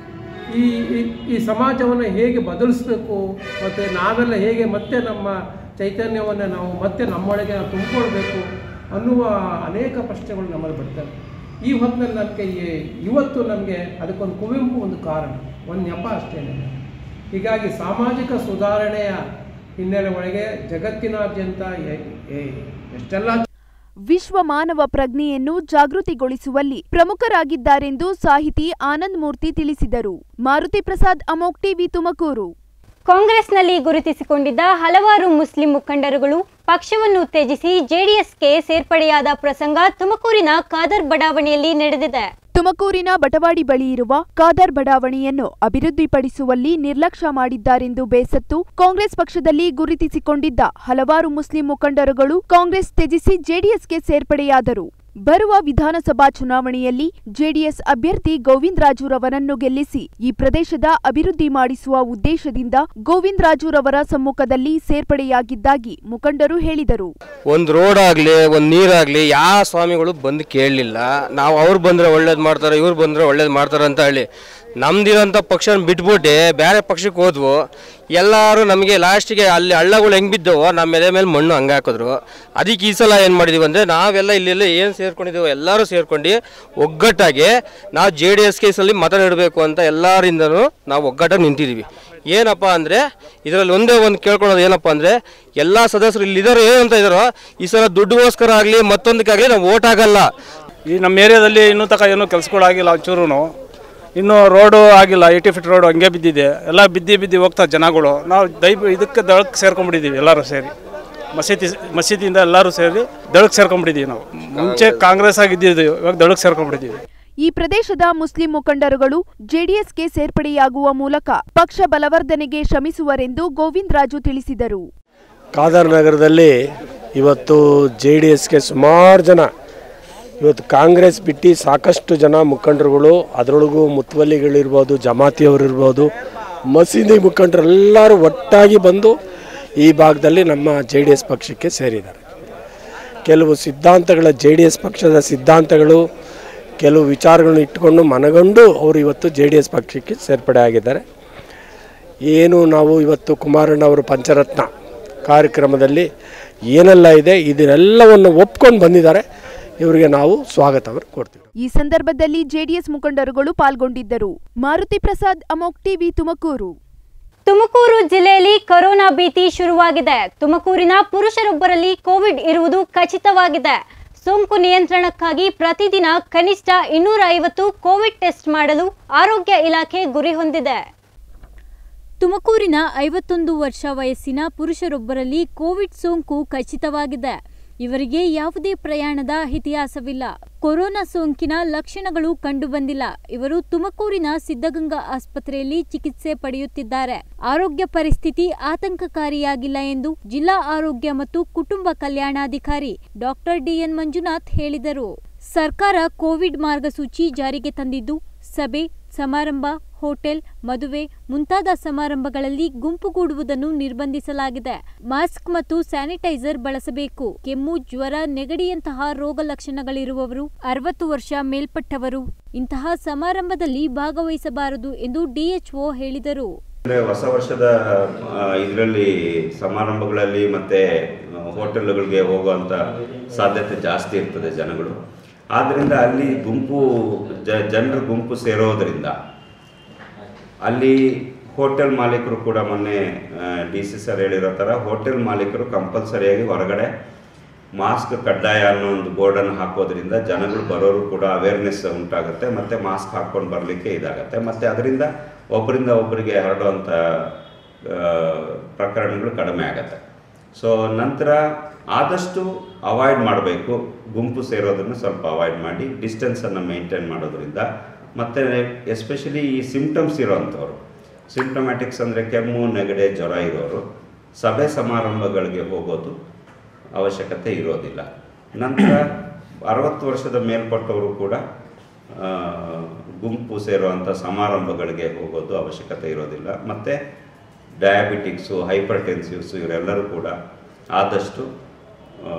ಈ ಈ- ಈ ಸಮಾಜವನ್ನು ಹೇಗೆ ಬದಲಿಸ್ಬೇಕು ಮತ್ತು ನಾವೆಲ್ಲ ಹೇಗೆ ಮತ್ತೆ ನಮ್ಮ ಚೈತನ್ಯವನ್ನು ನಾವು ಮತ್ತೆ ನಮ್ಮೊಳಗೆ ನಾವು ತುಂಬಿಕೊಳ್ಬೇಕು ಅನ್ನುವ ಅನೇಕ ಪ್ರಶ್ನೆಗಳು ನಮ್ಮಲ್ಲಿ ಬರ್ತವೆ ಈ ಹೊತ್ತಿನಲ್ಲಿ ನಮಗೆ ಇವತ್ತು ನಮಗೆ ಅದಕ್ಕೊಂದು ಕುವೆಂಪು ಒಂದು ಕಾರಣ ಒಂದು ನೆಪ ಅಷ್ಟೇ ಹೀಗಾಗಿ ಸಾಮಾಜಿಕ ಸುಧಾರಣೆಯ ಹಿನ್ನೆಲೆ ಒಳಗೆ ಜಗತ್ತಿನಾದ್ಯಂತ ಎ- ಎ- ಎಷ್ಟೆಲ್ಲ ವಿಶ್ವ ಮಾನವ ಪ್ರಜ್ಞೆಯನ್ನು ಜಾಗೃತಿಗೊಳಿಸುವಲ್ಲಿ ಪ್ರಮುಖರಾಗಿದ್ದಾರೆಂದು ಸಾಹಿತಿ ಆನಂದ್ ಮೂರ್ತಿ ತಿಳಿಸಿದರು ಮಾರುತಿ ಪ್ರಸಾದ್ ಅಮೋಕ್ ಟಿವಿ ತುಮಕೂರು ಕಾಂಗ್ರೆಸ್ನಲ್ಲಿ ಗುರುತಿಸಿಕೊಂಡಿದ್ದ ಹಲವಾರು ಮುಸ್ಲಿಂ ಮುಖಂಡರುಗಳು ಪಕ್ಷವನ್ನು ತ್ಯಜಿಸಿ ಜೆಡಿಎಸ್ಗೆ ಸೇರ್ಪಡೆಯಾದ ಪ್ರಸಂಗ ತುಮಕೂರಿನ ಖಾದರ್ ಬಡಾವಣೆಯಲ್ಲಿ ನಡೆದಿದೆ ತುಮಕೂರಿನ ಬಟವಾಡಿ ಬಳಿ ಇರುವ ಖಾದರ್ ಬಡಾವಣೆಯನ್ನು ಅಭಿವೃದ್ಧಿಪಡಿಸುವಲ್ಲಿ ನಿರ್ಲಕ್ಷ್ಯ ಮಾಡಿದ್ದಾರೆಂದು ಬೇಸತ್ತು ಕಾಂಗ್ರೆಸ್ ಪಕ್ಷದಲ್ಲಿ ಗುರುತಿಸಿಕೊಂಡಿದ್ದ ಹಲವಾರು ಮುಸ್ಲಿಂ ಮುಖಂಡರುಗಳು ಕಾಂಗ್ರೆಸ್ ತ್ಯಜಿಸಿ ಜೆಡಿಎಸ್ಗೆ ಸೇರ್ಪಡೆಯಾದರು ಬರುವ ವಿಧಾನಸಭಾ ಚುನಾವಣೆಯಲ್ಲಿ ಜೆಡಿಎಸ್ ಅಭ್ಯರ್ಥಿ ಗೋವಿಂದ್ ರಾಜುರವರನ್ನು ಗೆಲ್ಲಿಸಿ ಈ ಪ್ರದೇಶದ ಅಭಿವೃದ್ಧಿ ಮಾಡಿಸುವ ಉದ್ದೇಶದಿಂದ ಗೋವಿಂದ್ ರಾಜುರವರ ಸಮ್ಮುಖದಲ್ಲಿ ಸೇರ್ಪಡೆಯಾಗಿದ್ದಾಗಿ ಮುಖಂಡರು ಹೇಳಿದರು ಒಂದು ರೋಡ್ ಆಗಲಿ ಒಂದು ನೀರಾಗಲಿ ಯಾವ ಸ್ವಾಮಿಗಳು ಬಂದು ಕೇಳಲಿಲ್ಲ ನಾವು ಅವ್ರು ಬಂದರೆ ಒಳ್ಳೇದು ಮಾಡ್ತಾರೆ ಇವ್ರು ಬಂದರೆ ಒಳ್ಳೇದು ಮಾಡ್ತಾರೆ ಅಂತ ಹೇಳಿ ನಮ್ದಿರೋಂಥ ಪಕ್ಷನ ಬಿಟ್ಬಿಟ್ಟು ಬೇರೆ ಪಕ್ಷಕ್ಕೆ ಹೋದ್ವು ಎಲ್ಲರೂ ನಮಗೆ ಲಾಸ್ಟಿಗೆ ಅಲ್ಲಿ ಹಳ್ಳಗಳು ಹೆಂಗೆ ಬಿದ್ದವೋ ನಮ್ಮ ಎದೆ ಮೇಲೆ ಮಣ್ಣು ಹಂಗೆ ಹಾಕಿದ್ರು ಅದಕ್ಕೆ ಈ ಸಲ ಏನು ಮಾಡಿದೀವಿ ಅಂದರೆ ನಾವೆಲ್ಲ ಇಲ್ಲೆಲ್ಲ ಏನು ಸೇರ್ಕೊಂಡಿದ್ದೀವೋ ಎಲ್ಲರೂ ಸೇರ್ಕೊಂಡು ಒಗ್ಗಟ್ಟಾಗಿ ನಾವು ಜೆ ಡಿ ಎಸ್ ಕೇಸಲ್ಲಿ ಮತ ನೀಡಬೇಕು ಅಂತ ಎಲ್ಲರಿಂದನೂ ನಾವು ಒಗ್ಗಟ್ಟಾಗಿ ನಿಂತಿದ್ದೀವಿ ಏನಪ್ಪ ಅಂದರೆ ಇದರಲ್ಲಿ ಒಂದೇ ಒಂದು ಕೇಳ್ಕೊಳೋದು ಏನಪ್ಪ ಅಂದರೆ ಎಲ್ಲ ಸದಸ್ಯರು ಇಲ್ಲಿದ್ದಾರೆ ಏನಂತ ಇದ್ದಾರೋ ಈ ಸಲ ದುಡ್ಡುಗೋಸ್ಕರ ಆಗಲಿ ಮತ್ತೊಂದಕ್ಕಾಗಲಿ ನಾವು ಓಟ್ ಆಗಲ್ಲ ಈ ನಮ್ಮ ಏರಿಯಾದಲ್ಲಿ ಇನ್ನೂ ತನಕ ಏನೂ ಕೆಲಸಗಳಾಗಿಲ್ಲ ಒಂಚೂರು ಇನ್ನೂ ರೋಡು ಆಗಿಲ್ಲ ಏಯ್ಟಿ ಫೀಟ್ ರೋಡು ಹಂಗೆ ಬಿದ್ದಿದೆ ಎಲ್ಲ ಬಿದ್ದಿ ಬಿದ್ದಿ ಹೋಗ್ತಾ ಜನಗಳು ನಾವು ದೈ ಇದಕ್ಕೆ ದಳಕ್ಕೆ ಸೇರ್ಕೊಂಡ್ಬಿಟ್ಟಿದ್ದೀವಿ ಎಲ್ಲರೂ ಸೇರಿ ಮಸೀದಿ ಮಸೀದಿಯಿಂದ ಎಲ್ಲರೂ ಸೇರಿ ದಳಕ್ಕೆ ಸೇರ್ಕೊಂಡ್ಬಿಟ್ಟಿದ್ದೀವಿ ನಾವು ಮುಂಚೆ ಕಾಂಗ್ರೆಸ್ ಆಗಿದ್ದಿದ್ದು ಇವಾಗ ದಳಕ್ಕೆ ಸೇರ್ಕೊಂಡ್ಬಿಟ್ಟಿದ್ದೀವಿ ಈ ಪ್ರದೇಶದ ಮುಸ್ಲಿಂ ಮುಖಂಡರುಗಳು ಜೆಡಿಎಸ್ಗೆ ಸೇರ್ಪಡೆಯಾಗುವ ಮೂಲಕ ಪಕ್ಷ ಬಲವರ್ಧನೆಗೆ ಶ್ರಮಿಸುವರೆಂದು ಗೋವಿಂದ್ ರಾಜು ತಿಳಿಸಿದರು ಕಾದರ್ ನಗರದಲ್ಲಿ ಇವತ್ತು ಜೆ ಡಿ ಎಸ್ಗೆ ಸುಮಾರು ಜನ ಇವತ್ತು ಕಾಂಗ್ರೆಸ್ ಬಿಟ್ಟು ಸಾಕಷ್ಟು ಜನ ಮುಖಂಡರುಗಳು ಅದರೊಳಗೂ ಮುತ್ವಲ್ಲಿಗಳಿರ್ಬೋದು ಜಮಾತಿಯವರಿರ್ಬೋದು ಮಸೀದಿ ಮುಖಂಡರೆಲ್ಲರೂ ಒಟ್ಟಾಗಿ ಬಂದು ಈ ಭಾಗದಲ್ಲಿ ನಮ್ಮ ಜೆ ಡಿ ಎಸ್ ಪಕ್ಷಕ್ಕೆ ಸೇರಿದ್ದಾರೆ ಕೆಲವು ಸಿದ್ಧಾಂತಗಳ ಜೆ ಡಿ ಎಸ್ ಪಕ್ಷದ ಸಿದ್ಧಾಂತಗಳು ಕೆಲವು ವಿಚಾರಗಳನ್ನು ಇಟ್ಟುಕೊಂಡು ಮನಗಂಡು ಅವರು ಇವತ್ತು ಜೆ ಡಿ ಎಸ್ ಪಕ್ಷಕ್ಕೆ ಸೇರ್ಪಡೆ ಆಗಿದ್ದಾರೆ ಏನು ನಾವು ಇವತ್ತು ಕುಮಾರಣ್ಣವರು ಪಂಚರತ್ನ ಕಾರ್ಯಕ್ರಮದಲ್ಲಿ ಏನೆಲ್ಲ ಇದೆ ಇದನ್ನೆಲ್ಲವನ್ನು ಒಪ್ಕೊಂಡು ಬಂದಿದ್ದಾರೆ ಇವರಿಗೆ ನಾವು ಸ್ವಾಗತವನ್ನು ಕೊಡ್ತೀವಿ ಈ ಸಂದರ್ಭದಲ್ಲಿ ಜೆಡಿಎಸ್ ಮುಖಂಡರುಗಳು ಪಾಲ್ಗೊಂಡಿದ್ದರು ಮಾರುತಿ ಪ್ರಸಾದ್ ಅಮೋಕ್ ಟಿವಿ ತುಮಕೂರು ತುಮಕೂರು ಜಿಲ್ಲೆಯಲ್ಲಿ ಕೊರೋನಾ ಭೀತಿ ಶುರುವಾಗಿದೆ ತುಮಕೂರಿನ ಪುರುಷರೊಬ್ಬರಲ್ಲಿ ಕೋವಿಡ್ ಇರುವುದು ಖಚಿತವಾಗಿದೆ ಸೋಂಕು ನಿಯಂತ್ರಣಕ್ಕಾಗಿ ಪ್ರತಿದಿನ ಕನಿಷ್ಠ ಇನ್ನೂರ ಐವತ್ತು ಕೋವಿಡ್ ಟೆಸ್ಟ್ ಮಾಡಲು ಆರೋಗ್ಯ ಇಲಾಖೆ ಗುರಿ ಹೊಂದಿದೆ ತುಮಕೂರಿನ ಐವತ್ತೊಂದು ವರ್ಷ ವಯಸ್ಸಿನ ಪುರುಷರೊಬ್ಬರಲ್ಲಿ ಕೋವಿಡ್ ಸೋಂಕು ಖಚಿತವಾಗಿದೆ ಇವರಿಗೆ ಯಾವುದೇ ಪ್ರಯಾಣದ ಇತಿಹಾಸವಿಲ್ಲ ಕೊರೋನಾ ಸೋಂಕಿನ ಲಕ್ಷಣಗಳು ಕಂಡುಬಂದಿಲ್ಲ ಇವರು ತುಮಕೂರಿನ ಸಿದ್ಧಗಂಗಾ ಆಸ್ಪತ್ರೆಯಲ್ಲಿ ಚಿಕಿತ್ಸೆ ಪಡೆಯುತ್ತಿದ್ದಾರೆ ಆರೋಗ್ಯ ಪರಿಸ್ಥಿತಿ ಆತಂಕಕಾರಿಯಾಗಿಲ್ಲ ಎಂದು ಜಿಲ್ಲಾ ಆರೋಗ್ಯ ಮತ್ತು ಕುಟುಂಬ ಕಲ್ಯಾಣಾಧಿಕಾರಿ ಡಾಕ್ಟರ್ ಡಿಎನ್ ಮಂಜುನಾಥ್ ಹೇಳಿದರು ಸರ್ಕಾರ ಕೋವಿಡ್ ಮಾರ್ಗಸೂಚಿ ಜಾರಿಗೆ ತಂದಿದ್ದು ಸಭೆ ಸಮಾರಂಭ ಹೋಟೆಲ್ ಮದುವೆ ಮುಂತಾದ ಸಮಾರಂಭಗಳಲ್ಲಿ ಗುಂಪುಗೂಡುವುದನ್ನು ನಿರ್ಬಂಧಿಸಲಾಗಿದೆ ಮಾಸ್ಕ್ ಮತ್ತು ಸ್ಯಾನಿಟೈಸರ್ ಬಳಸಬೇಕು ಕೆಮ್ಮು ಜ್ವರ ನೆಗಡಿಯಂತಹ ರೋಗ ಲಕ್ಷಣಗಳಿರುವವರು ಅರವತ್ತು ವರ್ಷ ಮೇಲ್ಪಟ್ಟವರು ಇಂತಹ ಸಮಾರಂಭದಲ್ಲಿ ಭಾಗವಹಿಸಬಾರದು ಎಂದು ಡಿಎಚ್ಒ ಹೇಳಿದರು ಅಂದರೆ ಹೊಸ ವರ್ಷದ ಇದರಲ್ಲಿ ಸಮಾರಂಭಗಳಲ್ಲಿ ಮತ್ತು ಹೋಟೆಲ್ಗಳಿಗೆ ಹೋಗುವಂಥ ಸಾಧ್ಯತೆ ಜಾಸ್ತಿ ಇರ್ತದೆ ಜನಗಳು ಆದ್ದರಿಂದ ಅಲ್ಲಿ ಗುಂಪು ಜ ಜನರ ಗುಂಪು ಸೇರೋದರಿಂದ ಅಲ್ಲಿ ಹೋಟೆಲ್ ಮಾಲೀಕರು ಕೂಡ ಮೊನ್ನೆ ಡಿ ಸಿ ಸರ್ ಹೇಳಿರೋ ಥರ ಹೋಟೆಲ್ ಮಾಲೀಕರು ಕಂಪಲ್ಸರಿಯಾಗಿ ಹೊರಗಡೆ ಮಾಸ್ಕ್ ಕಡ್ಡಾಯ ಅನ್ನೋ ಒಂದು ಬೋರ್ಡನ್ನು ಹಾಕೋದ್ರಿಂದ ಜನಗಳು ಬರೋರು ಕೂಡ ಅವೇರ್ನೆಸ್ ಉಂಟಾಗುತ್ತೆ ಮತ್ತು ಮಾಸ್ಕ್ ಹಾಕ್ಕೊಂಡು ಬರಲಿಕ್ಕೆ ಇದಾಗುತ್ತೆ ಮತ್ತು ಅದರಿಂದ ಒಬ್ಬರಿಂದ ಒಬ್ಬರಿಗೆ ಹರಡುವಂಥ ಆ, ಪ್ರಕರಣಗಳು ಕಡಿಮೆ ಆಗುತ್ತೆ ಸೊ ನಂತರ ಆದಷ್ಟು ಅವಾಯ್ಡ್ ಮಾಡಬೇಕು ಗುಂಪು ಸೇರೋದನ್ನು ಸ್ವಲ್ಪ ಅವಾಯ್ಡ್ ಮಾಡಿ ಡಿಸ್ಟೆನ್ಸನ್ನು ಮೇಂಟೈನ್ ಮಾಡೋದ್ರಿಂದ ಮತ್ತು ಎಸ್ಪೆಷಲಿ ಈ ಸಿಂಪ್ಟಮ್ಸ್ ಇರೋವಂಥವ್ರು ಸಿಂಪ್ಟಮ್ಯಾಟಿಕ್ಸ್ ಅಂದರೆ ಕೆಮ್ಮು ನೆಗಡೆ ಜ್ವರ ಇರೋರು ಸಭೆ ಸಮಾರಂಭಗಳಿಗೆ ಹೋಗೋದು ಅವಶ್ಯಕತೆ ಇರೋದಿಲ್ಲ ನಂತರ ಅರವತ್ತು ವರ್ಷದ ಮೇಲ್ಪಟ್ಟವರು ಕೂಡ ಆ, ಗುಂಪು ಸೇರುವಂಥ ಸಮಾರಂಭಗಳಿಗೆ ಹೋಗೋದು ಅವಶ್ಯಕತೆ ಇರೋದಿಲ್ಲ ಮತ್ತು ಡಯಾಬಿಟಿಕ್ಸು ಹೈಪರ್ ಟೆನ್ಸಿವ್ಸು ಇವರೆಲ್ಲರೂ ಕೂಡ ಆದಷ್ಟು ಆ,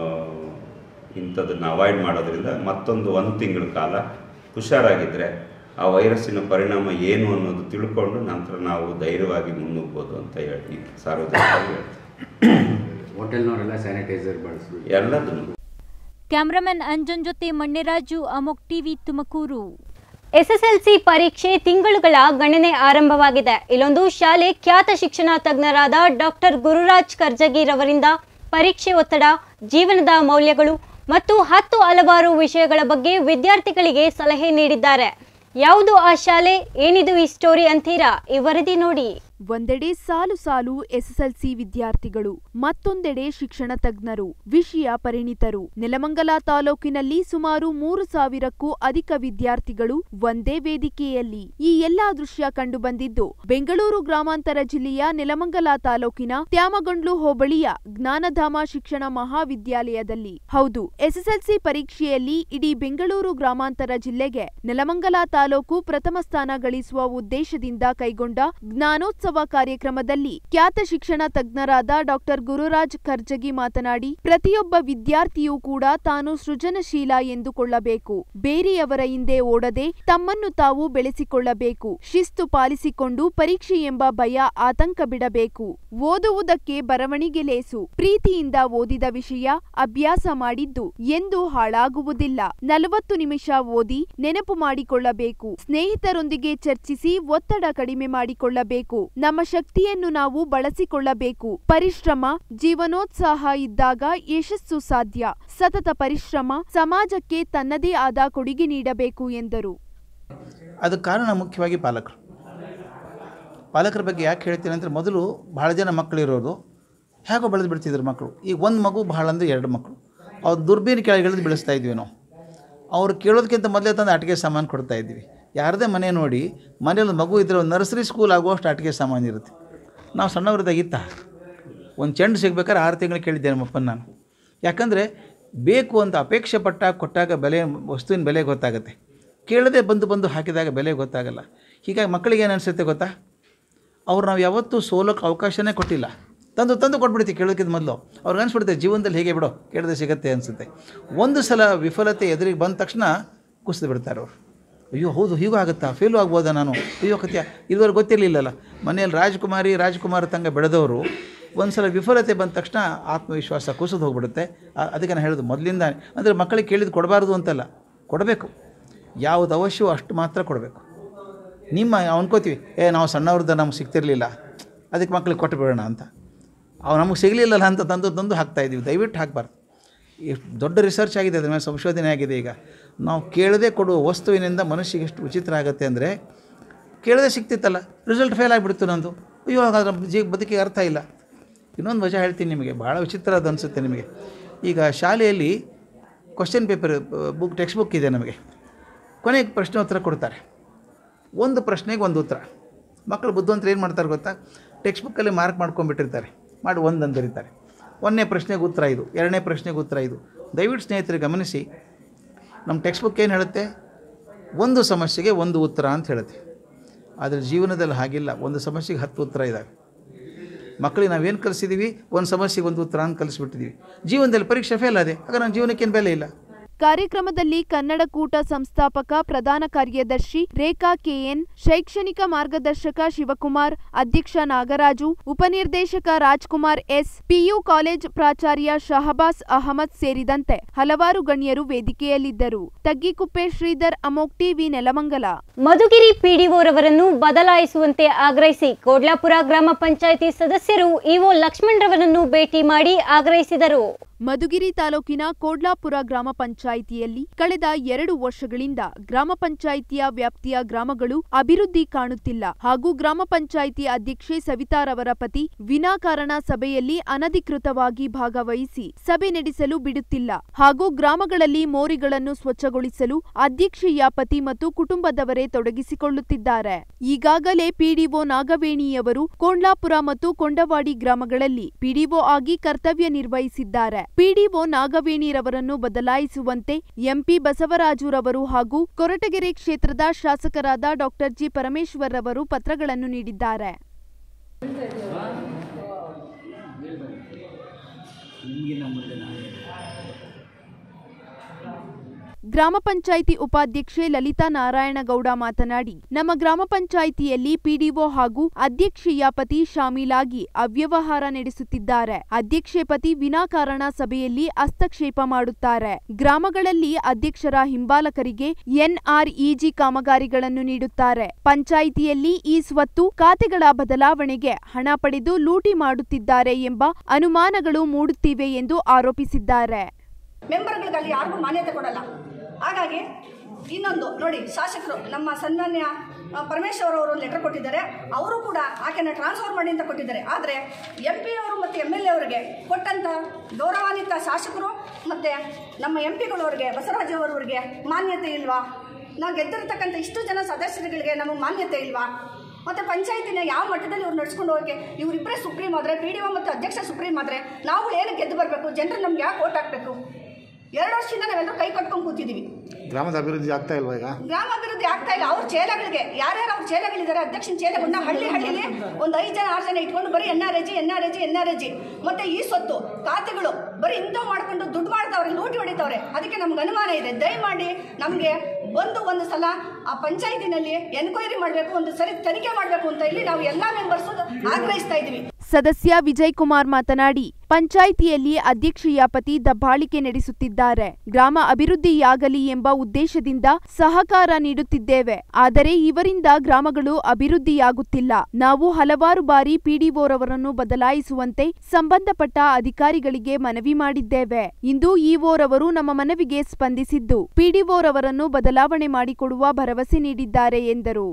ಇಂಥದ್ದನ್ನು ಅವಾಯ್ಡ್ ಮಾಡೋದ್ರಿಂದ ಮತ್ತೊಂದು ಒಂದು ತಿಂಗಳ ಕಾಲ ಹುಷಾರಾಗಿದ್ದರೆ ಆ ವೈರಸ್ಸಿನ ಪರಿಣಾಮ ಏನು ಅನ್ನೋದು ತಿಳ್ಕೊಂಡು ನಂತರ ನಾವು ಧೈರ್ಯವಾಗಿ ಮುನ್ನುಗ್ಬೋದು ಅಂತ ಹೇಳಿ ಸಾರ್ವಜನಿಕರಿಗೆ ಹೇಳ್ತೀನಿ ಹೋಟೆಲ್ನವರೆಲ್ಲ ಸ್ಯಾನಿಟೈಸರ್ ಬಳಸಬೇಕು ಎಲ್ಲದನ್ನು ಕ್ಯಾಮ್ರಾಮನ್ ಅಂಜನ್ ಜೊತೆ ಮಣ್ಣೆರಾಜು ಅಮೋಕ್ ಟಿವಿ ತುಮಕೂರು ಎಸ್ಎಸ್ಎಲ್ಸಿ ಪರೀಕ್ಷೆ ತಿಂಗಳುಗಳ ಗಣನೆ ಆರಂಭವಾಗಿದೆ ಇಲ್ಲೊಂದು ಶಾಲೆ ಖ್ಯಾತ ಶಿಕ್ಷಣ ತಜ್ಞರಾದ ಡಾಕ್ಟರ್ ಗುರುರಾಜ್ ಕರ್ಜಗಿರವರಿಂದ ಪರೀಕ್ಷೆ ಒತ್ತಡ ಜೀವನದ ಮೌಲ್ಯಗಳು ಮತ್ತು ಹತ್ತು ಹಲವಾರು ವಿಷಯಗಳ ಬಗ್ಗೆ ವಿದ್ಯಾರ್ಥಿಗಳಿಗೆ ಸಲಹೆ ನೀಡಿದ್ದಾರೆ ಯಾವುದು ಆ ಶಾಲೆ ಏನಿದು ಈ ಸ್ಟೋರಿ ಅಂತೀರಾ ಈ ವರದಿ ನೋಡಿ ಒಂದೆಡೆ ಸಾಲು ಸಾಲು ಎಸ್ಎಸ್ಎಲ್ಸಿ ವಿದ್ಯಾರ್ಥಿಗಳು ಮತ್ತೊಂದೆಡೆ ಶಿಕ್ಷಣ ತಜ್ಞರು ವಿಷಯ ಪರಿಣಿತರು ನೆಲಮಂಗಲ ತಾಲೂಕಿನಲ್ಲಿ ಸುಮಾರು ಮೂರು ಸಾವಿರಕ್ಕೂ ಅಧಿಕ ವಿದ್ಯಾರ್ಥಿಗಳು ಒಂದೇ ವೇದಿಕೆಯಲ್ಲಿ ಈ ಎಲ್ಲಾ ದೃಶ್ಯ ಕಂಡುಬಂದಿದ್ದು ಬೆಂಗಳೂರು ಗ್ರಾಮಾಂತರ ಜಿಲ್ಲೆಯ ನೆಲಮಂಗಲ ತಾಲೂಕಿನ ತ್ಯಾಮಗೊಂಡ್ಲು ಹೋಬಳಿಯ ಜ್ಞಾನಧಾಮ ಶಿಕ್ಷಣ ಮಹಾವಿದ್ಯಾಲಯದಲ್ಲಿ ಹೌದು ಎಸ್ಎಸ್ಎಲ್ಸಿ ಪರೀಕ್ಷೆಯಲ್ಲಿ ಇಡೀ ಬೆಂಗಳೂರು ಗ್ರಾಮಾಂತರ ಜಿಲ್ಲೆಗೆ ನೆಲಮಂಗಲ ತಾಲೂಕು ಪ್ರಥಮ ಸ್ಥಾನ ಗಳಿಸುವ ಉದ್ದೇಶದಿಂದ ಕೈಗೊಂಡ ಜ್ಞಾನೋತ್ಸವ ಕಾರ್ಯಕ್ರಮದಲ್ಲಿ ಖ್ಯಾತ ಶಿಕ್ಷಣ ತಜ್ಞರಾದ ಡಾಕ್ಟರ್ ಗುರುರಾಜ್ ಕರ್ಜಗಿ ಮಾತನಾಡಿ ಪ್ರತಿಯೊಬ್ಬ ವಿದ್ಯಾರ್ಥಿಯೂ ಕೂಡ ತಾನು ಸೃಜನಶೀಲ ಎಂದುಕೊಳ್ಳಬೇಕು ಬೇರೆಯವರ ಹಿಂದೆ ಓಡದೆ ತಮ್ಮನ್ನು ತಾವು ಬೆಳೆಸಿಕೊಳ್ಳಬೇಕು ಶಿಸ್ತು ಪಾಲಿಸಿಕೊಂಡು ಪರೀಕ್ಷೆ ಎಂಬ ಭಯ ಆತಂಕ ಬಿಡಬೇಕು ಓದುವುದಕ್ಕೆ ಬರವಣಿಗೆ ಲೇಸು ಪ್ರೀತಿಯಿಂದ ಓದಿದ ವಿಷಯ ಅಭ್ಯಾಸ ಮಾಡಿದ್ದು ಎಂದು ಹಾಳಾಗುವುದಿಲ್ಲ ನಲವತ್ತು ನಿಮಿಷ ಓದಿ ನೆನಪು ಮಾಡಿಕೊಳ್ಳಬೇಕು ಸ್ನೇಹಿತರೊಂದಿಗೆ ಚರ್ಚಿಸಿ ಒತ್ತಡ ಕಡಿಮೆ ಮಾಡಿಕೊಳ್ಳಬೇಕು ನಮ್ಮ ಶಕ್ತಿಯನ್ನು ನಾವು ಬಳಸಿಕೊಳ್ಳಬೇಕು ಪರಿಶ್ರಮ ಜೀವನೋತ್ಸಾಹ ಇದ್ದಾಗ ಯಶಸ್ಸು ಸಾಧ್ಯ ಸತತ ಪರಿಶ್ರಮ ಸಮಾಜಕ್ಕೆ ತನ್ನದೇ ಆದ ಕೊಡುಗೆ ನೀಡಬೇಕು ಎಂದರು ಅದಕ್ಕೆ ಕಾರಣ ಮುಖ್ಯವಾಗಿ ಪಾಲಕರು ಪಾಲಕರ ಬಗ್ಗೆ ಯಾಕೆ ಹೇಳ್ತೀನಿ ಅಂದರೆ ಮೊದಲು ಭಾಳ ಜನ ಮಕ್ಕಳಿರೋದು ಹೇಗೋ ಬೆಳೆದು ಬಿಡ್ತಿದ್ರು ಮಕ್ಕಳು ಈಗ ಒಂದು ಮಗು ಭಾಳ ಅಂದರೆ ಎರಡು ಮಕ್ಕಳು ಅವ್ರು ದುರ್ಬೀನ್ ಕೆಳಗೆ ಇಳಿದು ಬೆಳೆಸ್ತಾ ಇದ್ವಿ ನಾವು ಅವ್ರು ಕೇಳೋದಕ್ಕಿಂತ ಮೊದಲೇ ತಂದು ಆಟಿಕೆ ಸಾಮಾನು ಕೊಡ್ತಾ ಇದ್ವಿ ಯಾರದೇ ಮನೆ ನೋಡಿ ಮನೇಲಿ ಮಗು ಇದ್ದರೆ ಒಂದು ನರ್ಸರಿ ಸ್ಕೂಲ್ ಆಗುವಷ್ಟು ಆಟಿಕೆ ಸಾಮಾನು ಇರುತ್ತೆ ನಾವು ಸಣ್ಣವ್ರದಾಗ ಇತ್ತ ಒಂದು ಚೆಂಡು ಸಿಗ್ಬೇಕಾದ್ರೆ ಆರು ತಿಂಗಳು ಕೇಳಿದ್ದೆ ನಮ್ಮಪ್ಪನ ನಾನು ಯಾಕಂದರೆ ಬೇಕು ಅಂತ ಅಪೇಕ್ಷೆ ಪಟ್ಟಾಗ ಕೊಟ್ಟಾಗ ಬೆಲೆ ವಸ್ತುವಿನ ಬೆಲೆ ಗೊತ್ತಾಗುತ್ತೆ ಕೇಳದೆ ಬಂದು ಬಂದು ಹಾಕಿದಾಗ ಬೆಲೆ ಗೊತ್ತಾಗಲ್ಲ ಹೀಗಾಗಿ ಮಕ್ಕಳಿಗೆ ಏನು ಅನಿಸುತ್ತೆ ಗೊತ್ತಾ ಅವ್ರು ನಾವು ಯಾವತ್ತೂ ಸೋಲೋಕ್ಕೆ ಅವಕಾಶನೇ ಕೊಟ್ಟಿಲ್ಲ ತಂದು ತಂದು ಕೊಟ್ಬಿಡ್ತೀವಿ ಕೇಳೋಕ್ಕಿಂತ ಮೊದಲು ಅವ್ರಿಗೆ ಅನಿಸ್ಬಿಡುತ್ತೆ ಜೀವನದಲ್ಲಿ ಹೇಗೆ ಬಿಡೋ ಕೇಳದೆ ಸಿಗತ್ತೆ ಅನಿಸುತ್ತೆ ಒಂದು ಸಲ ವಿಫಲತೆ ಎದುರಿಗೆ ಬಂದ ತಕ್ಷಣ ಕುಸಿದು ಬಿಡ್ತಾರೆ ಅವರು ಅಯ್ಯೋ ಹೌದು ಹೀಗೂ ಆಗುತ್ತಾ ಫೇಲು ಆಗ್ಬೋದಾ ನಾನು ಅಯ್ಯೋ ಕತ್ಯ ಇದುವರೆಗೆ ಗೊತ್ತಿರಲಿಲ್ಲಲ್ಲ ಮನೆಯಲ್ಲಿ ರಾಜ್ಕುಮಾರಿ ರಾಜ್ಕುಮಾರ್ ತಂಗ ಬೆಳೆದವರು ಒಂದು ಸಲ ವಿಫಲತೆ ಬಂದ ತಕ್ಷಣ ಆತ್ಮವಿಶ್ವಾಸ ಕುಸಿದು ಹೋಗ್ಬಿಡುತ್ತೆ ಆ- ಅದಕ್ಕೆ ನಾನು ಹೇಳೋದು ಮೊದಲಿಂದ ಅಂದರೆ ಮಕ್ಕಳಿಗೆ ಕೇಳಿದ್ದು ಕೊಡಬಾರ್ದು ಅಂತಲ್ಲ ಕೊಡಬೇಕು ಯಾವುದು ಅವಶ್ಯವೋ ಅಷ್ಟು ಮಾತ್ರ ಕೊಡಬೇಕು ನಿಮ್ಮ ಅನ್ಕೋತೀವಿ ಏ ನಾವು ಸಣ್ಣವ್ರದ್ದು ನಮ್ಗೆ ಸಿಗ್ತಿರ್ಲಿಲ್ಲ ಅದಕ್ಕೆ ಮಕ್ಕಳಿಗೆ ಕೊಟ್ಟು ಬಿಡೋಣ ಅಂತ ಅವು ನಮಗೆ ಸಿಗಲಿಲ್ಲಲ್ಲ ಅಂತ ತಂದು ತಂದು ಹಾಕ್ತಾ ಇದ್ದೀವಿ ದಯವಿಟ್ಟು ಹಾಕಬಾರ್ದು ಎಷ್ಟು ದೊಡ್ಡ ರಿಸರ್ಚ್ ಆಗಿದೆ ಅದ್ರ ಮೇಲೆ ಸಂಶೋಧನೆ ಆಗಿದೆ ಈಗ ನಾವು ಕೇಳದೆ ಕೊಡುವ ವಸ್ತುವಿನಿಂದ ಮನುಷ್ಯಗೆ ಎಷ್ಟು ವಿಚಿತ್ರ ಆಗುತ್ತೆ ಅಂದರೆ ಕೇಳದೆ ಸಿಗ್ತಿತ್ತಲ್ಲ ರಿಸಲ್ಟ್ ಫೇಲ್ ಆಗಿಬಿಡ್ತು ನಂದು ಅಯ್ಯೋ ಹಾಗಾದ್ರೆ ಜೀ ಬದುಕಿಗೆ ಅರ್ಥ ಇಲ್ಲ ಇನ್ನೊಂದು ವಜಾ ಹೇಳ್ತೀನಿ ನಿಮಗೆ ಭಾಳ ವಿಚಿತ್ರ ಅದು ಅನಿಸುತ್ತೆ ನಿಮಗೆ ಈಗ ಶಾಲೆಯಲ್ಲಿ question paper book text book ಇದೆ ನಮಗೆ ಕೊನೆಗೆ ಪ್ರಶ್ನೆ ಉತ್ತರ ಕೊಡ್ತಾರೆ ಒಂದು ಪ್ರಶ್ನೆಗೆ ಒಂದು ಉತ್ತರ ಮಕ್ಕಳು ಬುದ್ಧಿವಂತರು ಏನು ಮಾಡ್ತಾರೆ ಗೊತ್ತಾ ಟೆಕ್ಸ್ಟ್ ಬುಕ್ಕಲ್ಲಿ ಮಾರ್ಕ್ ಮಾಡ್ಕೊಂಡ್ಬಿಟ್ಟಿರ್ತಾರೆ ಮಾಡಿ ಒಂದು ಅಂತ ಬರೀತಾರೆ ಒಂದನೇ ಪ್ರಶ್ನೆಗೆ ಉತ್ತರ ಇದು ಎರಡನೇ ಪ್ರಶ್ನೆಗೆ ಉತ್ತರ ಇದು ದಯವಿಟ್ಟು ಸ್ನೇಹಿತರೆ ಗಮನಿಸಿ ನಮ್ಮ ಟೆಕ್ಸ್ಟ್ ಬುಕ್ ಏನು ಹೇಳುತ್ತೆ ಒಂದು ಸಮಸ್ಯೆಗೆ ಒಂದು ಉತ್ತರ ಅಂತ ಹೇಳುತ್ತೆ ಆದರೆ ಜೀವನದಲ್ಲಿ ಹಾಗಿಲ್ಲ ಒಂದು ಸಮಸ್ಯೆಗೆ ಹತ್ತು ಉತ್ತರ ಇದ್ದಾವೆ ಮಕ್ಕಳಿಗೆ ನಾವೇನು ಕಲಿಸಿದ್ದೀವಿ ಒಂದು ಸಮಸ್ಯೆಗೆ ಒಂದು ಉತ್ತರ ಅಂತ ಕಲಿಸ್ಬಿಟ್ಟಿದ್ದೀವಿ ಜೀವನದಲ್ಲಿ ಪರೀಕ್ಷೆ ಫೇಲ್ ಆದೆ ಆಗ ನನ್ನ ಜೀವನಕ್ಕೇನು ಬೆಲೆ ಇಲ್ಲ ಕಾರ್ಯಕ್ರಮದಲ್ಲಿ ಕನ್ನಡ ಕೂಟ ಸಂಸ್ಥಾಪಕ ಪ್ರಧಾನ ಕಾರ್ಯದರ್ಶಿ ರೇಖಾ ಕೆಎನ್ ಶೈಕ್ಷಣಿಕ ಮಾರ್ಗದರ್ಶಕ ಶಿವಕುಮಾರ್ ಅಧ್ಯಕ್ಷ ನಾಗರಾಜು ಉಪನಿರ್ದೇಶಕ ರಾಜ್ಕುಮಾರ್ ಎಸ್ ಪಿಯು ಕಾಲೇಜ್ ಪ್ರಾಚಾರ್ಯ ಶಹಬಾಸ್ ಅಹಮದ್ ಸೇರಿದಂತೆ ಹಲವಾರು ಗಣ್ಯರು ವೇದಿಕೆಯಲ್ಲಿದ್ದರು ತಗ್ಗಿಕುಪ್ಪೆ ಶ್ರೀಧರ್ ಅಮೋಕ್ ಟಿವಿ ನೆಲಮಂಗಲ ಮಧುಗಿರಿ ಪಿಡಿಒರವರನ್ನು ಬದಲಾಯಿಸುವಂತೆ ಆಗ್ರಹಿಸಿ ಕೋಡ್ಲಾಪುರ ಗ್ರಾಮ ಪಂಚಾಯಿತಿ ಸದಸ್ಯರು ಇಒ ಲಕ್ಷ್ಮಣ್ ರವರನ್ನು ಭೇಟಿ ಮಾಡಿ ಆಗ್ರಹಿಸಿದರು ಮಧುಗಿರಿ ತಾಲೂಕಿನ ಕೋಡ್ಲಾಪುರ ಗ್ರಾಮ ಪಂಚಾಯಿತಿಯಲ್ಲಿ ಕಳೆದ ಎರಡು ವರ್ಷಗಳಿಂದ ಗ್ರಾಮ ಪಂಚಾಯಿತಿಯ ವ್ಯಾಪ್ತಿಯ ಗ್ರಾಮಗಳು ಅಭಿವೃದ್ಧಿ ಕಾಣುತ್ತಿಲ್ಲ ಹಾಗೂ ಗ್ರಾಮ ಪಂಚಾಯಿತಿ ಅಧ್ಯಕ್ಷೆ ಸವಿತಾರವರ ಪತಿ ವಿನಾಕಾರಣ ಸಭೆಯಲ್ಲಿ ಅನಧಿಕೃತವಾಗಿ ಭಾಗವಹಿಸಿ ಸಭೆ ನಡೆಸಲು ಬಿಡುತ್ತಿಲ್ಲ ಹಾಗೂ ಗ್ರಾಮಗಳಲ್ಲಿ ಮೋರಿಗಳನ್ನು ಸ್ವಚ್ಛಗೊಳಿಸಲು ಅಧ್ಯಕ್ಷೆಯ ಪತಿ ಮತ್ತು ಕುಟುಂಬದವರೇ ತೊಡಗಿಸಿಕೊಳ್ಳುತ್ತಿದ್ದಾರೆ ಈಗಾಗಲೇ ಪಿಡಿಒ ನಾಗವೇಣಿಯವರು ಕೊಂಡ್ಲಾಪುರ ಮತ್ತು ಕೊಂಡವಾಡಿ ಗ್ರಾಮಗಳಲ್ಲಿ ಪಿಡಿಒ ಆಗಿ ಕರ್ತವ್ಯ ನಿರ್ವಹಿಸಿದ್ದಾರೆ ಪಿಡಿಒ ನಾಗವೇಣಿರವರನ್ನು ಬದಲಾಯಿಸುವಂತೆ ಎಂಪಿ ಬಸವರಾಜುರವರು ಹಾಗೂ ಕೊರಟಗೆರೆ ಕ್ಷೇತ್ರದ ಶಾಸಕರಾದ ಡಾಕ್ಟರ್ ಜಿ ಪರಮೇಶ್ವರ್ ರವರು ಪತ್ರಗಳನ್ನು ನೀಡಿದ್ದಾರೆ ಗ್ರಾಮ ಪಂಚಾಯಿತಿ ಉಪಾಧ್ಯಕ್ಷೆ ಲಲಿತಾ ನಾರಾಯಣಗೌಡ ಮಾತನಾಡಿ ನಮ್ಮ ಗ್ರಾಮ ಪಂಚಾಯಿತಿಯಲ್ಲಿ ಪಿಡಿಒ ಹಾಗೂ ಅಧ್ಯಕ್ಷೆಯ ಪತಿ ಶಾಮೀಲಾಗಿ ಅವ್ಯವಹಾರ ನಡೆಸುತ್ತಿದ್ದಾರೆ ಅಧ್ಯಕ್ಷೆ ಪತಿ ವಿನಾಕಾರಣ ಸಭೆಯಲ್ಲಿ ಹಸ್ತಕ್ಷೇಪ ಮಾಡುತ್ತಾರೆ ಗ್ರಾಮಗಳಲ್ಲಿ ಅಧ್ಯಕ್ಷರ ಹಿಂಬಾಲಕರಿಗೆ ಎನ್ಆರ್ಇಜಿ ಕಾಮಗಾರಿಗಳನ್ನು ನೀಡುತ್ತಾರೆ ಪಂಚಾಯಿತಿಯಲ್ಲಿ ಈ ಸ್ವತ್ತು ಖಾತೆಗಳ ಬದಲಾವಣೆಗೆ ಹಣ ಪಡೆದು ಲೂಟಿ ಮಾಡುತ್ತಿದ್ದಾರೆ ಎಂಬ ಅನುಮಾನಗಳು ಮೂಡುತ್ತಿವೆ ಎಂದು ಆರೋಪಿಸಿದ್ದಾರೆ ಮೆಂಬರ್ಗಳಿಗೆ ಅಲ್ಲಿ ಯಾರಿಗೂ ಮಾನ್ಯತೆ ಕೊಡಲ್ಲ ಹಾಗಾಗಿ ಇನ್ನೊಂದು ನೋಡಿ ಶಾಸಕರು ನಮ್ಮ ಸನ್ಮಾನ್ಯ ಆ, ಪರಮೇಶ್ವರ್ ಅವರು ಲೆಟರ್ ಕೊಟ್ಟಿದ್ದಾರೆ ಅವರು ಕೂಡ ಆಕೆನ ಟ್ರಾನ್ಸ್ಫರ್ ಮಾಡಿ ಅಂತ ಕೊಟ್ಟಿದ್ದಾರೆ ಆದರೆ ಎಂ ಪಿ ಅವರು ಮತ್ತು ಎಮ್ ಎಲ್ ಎ ಅವರಿಗೆ ಕೊಟ್ಟಂಥ ಗೌರವಾನ್ವಿತ ಶಾಸಕರು ಮತ್ತು ನಮ್ಮ ಎಂ ಪಿಗಳವರಿಗೆ ಬಸವರಾಜ್ ಅವರವರಿಗೆ ಮಾನ್ಯತೆ ಇಲ್ವಾ ನಾವು ಗೆದ್ದಿರ್ತಕ್ಕಂಥ ಇಷ್ಟು ಜನ ಸದಸ್ಯರುಗಳಿಗೆ ನಮಗೆ ಮಾನ್ಯತೆ ಇಲ್ವಾ ಮತ್ತು ಪಂಚಾಯತಿನ ಯಾವ ಮಟ್ಟದಲ್ಲಿ ಇವ್ರು ನಡ್ಸ್ಕೊಂಡು ಹೋಗಿ ಇವರಿಬ್ಬರೇ ಸುಪ್ರೀಂ ಆದರೆ ಪಿ ಡಿ ಒ ಮತ್ತು ಅಧ್ಯಕ್ಷ ಸುಪ್ರೀಂ ಆದರೆ ನಾವು ಏನಕ್ಕೆ ಗೆದ್ದು ಬರಬೇಕು ಜನರು ನಮ್ಗೆ ಯಾಕೆ ಓಟ್ ಹಾಕಬೇಕು ಎರಡು ವರ್ಷದಿಂದ ನಾವೆಲ್ಲರೂ ಕೈ ಕಟ್ಕೊಂಡು ಕೂತಿದ್ದೀವಿ ಗ್ರಾಮದ ಅಭಿವೃದ್ಧಿ ಆಗ್ತಾ ಇಲ್ವಾ ಈಗ ಗ್ರಾಮಾಭಿವೃದ್ಧಿ ಆಗ್ತಾ ಇಲ್ಲ ಅವ್ರ ಚೇಲಗಳಿಗೆ ಯಾರ್ಯಾರು ಅವ್ರ ಚೇಲಗಳಿದ್ದಾರೆ ಅಧ್ಯಕ್ಷನ ಚೇಲಗಳನ್ನ ಹಳ್ಳಿ ಹಳ್ಳಿಲಿ ಒಂದು ಐದು ಜನ ಆರು ಜನ ಇಟ್ಕೊಂಡು ಬರೀ N R E G N R E G N R E G ಮತ್ತೆ ಈ ಸೊತ್ತು ಖಾತೆಗಳು ಬರೀ ಇಂಥವು ಮಾಡ್ಕೊಂಡು ದುಡ್ಡು ಮಾಡ್ತಾವ್ರೆ ಲೂಟಿ ಹೊಡಿತಾವ್ರೆ ಅದಕ್ಕೆ ನಮ್ಗೆ ಅನುಮಾನ ಇದೆ ದಯಮಾಡಿ ನಮಗೆ ಬಂದು ಒಂದು ಸಲ ಆ ಪಂಚಾಯತಿನಲ್ಲಿ ಎನ್ಕ್ವೈರಿ ಮಾಡಬೇಕು ಒಂದು ಸರಿ ತನಿಖೆ ಮಾಡಬೇಕು ಅಂತ ಇಲ್ಲಿ ನಾವು ಎಲ್ಲ ಮೆಂಬರ್ಸು ಆಗ್ರಹಿಸ್ತಾ ಇದ್ದೀವಿ ಸದಸ್ಯ ವಿಜಯ್ ಕುಮಾರ್ ಮಾತನಾಡಿ ಪಂಚಾಯಿತಿಯಲ್ಲಿ ಅಧ್ಯಕ್ಷೆಯ ಪತಿ ದಬ್ಬಾಳಿಕೆ ನಡೆಸುತ್ತಿದ್ದಾರೆ ಗ್ರಾಮ ಅಭಿವೃದ್ಧಿಯಾಗಲಿ ಎಂಬ ಉದ್ದೇಶದಿಂದ ಸಹಕಾರ ನೀಡುತ್ತಿದ್ದೇವೆ ಆದರೆ ಇವರಿಂದ ಗ್ರಾಮಗಳು ಅಭಿವೃದ್ಧಿಯಾಗುತ್ತಿಲ್ಲ ನಾವು ಹಲವಾರು ಬಾರಿ ಪಿಡಿಒರವರನ್ನು ಬದಲಾಯಿಸುವಂತೆ ಸಂಬಂಧಪಟ್ಟ ಅಧಿಕಾರಿಗಳಿಗೆ ಮನವಿ ಮಾಡಿದ್ದೇವೆ ಇಂದು ಇಒರವರು ನಮ್ಮ ಮನವಿಗೆ ಸ್ಪಂದಿಸಿದ್ದು ಪಿಡಿಒರವರನ್ನು ಬದಲಾವಣೆ ಮಾಡಿಕೊಡುವ ಭರವಸೆ ನೀಡಿದ್ದಾರೆ ಎಂದರು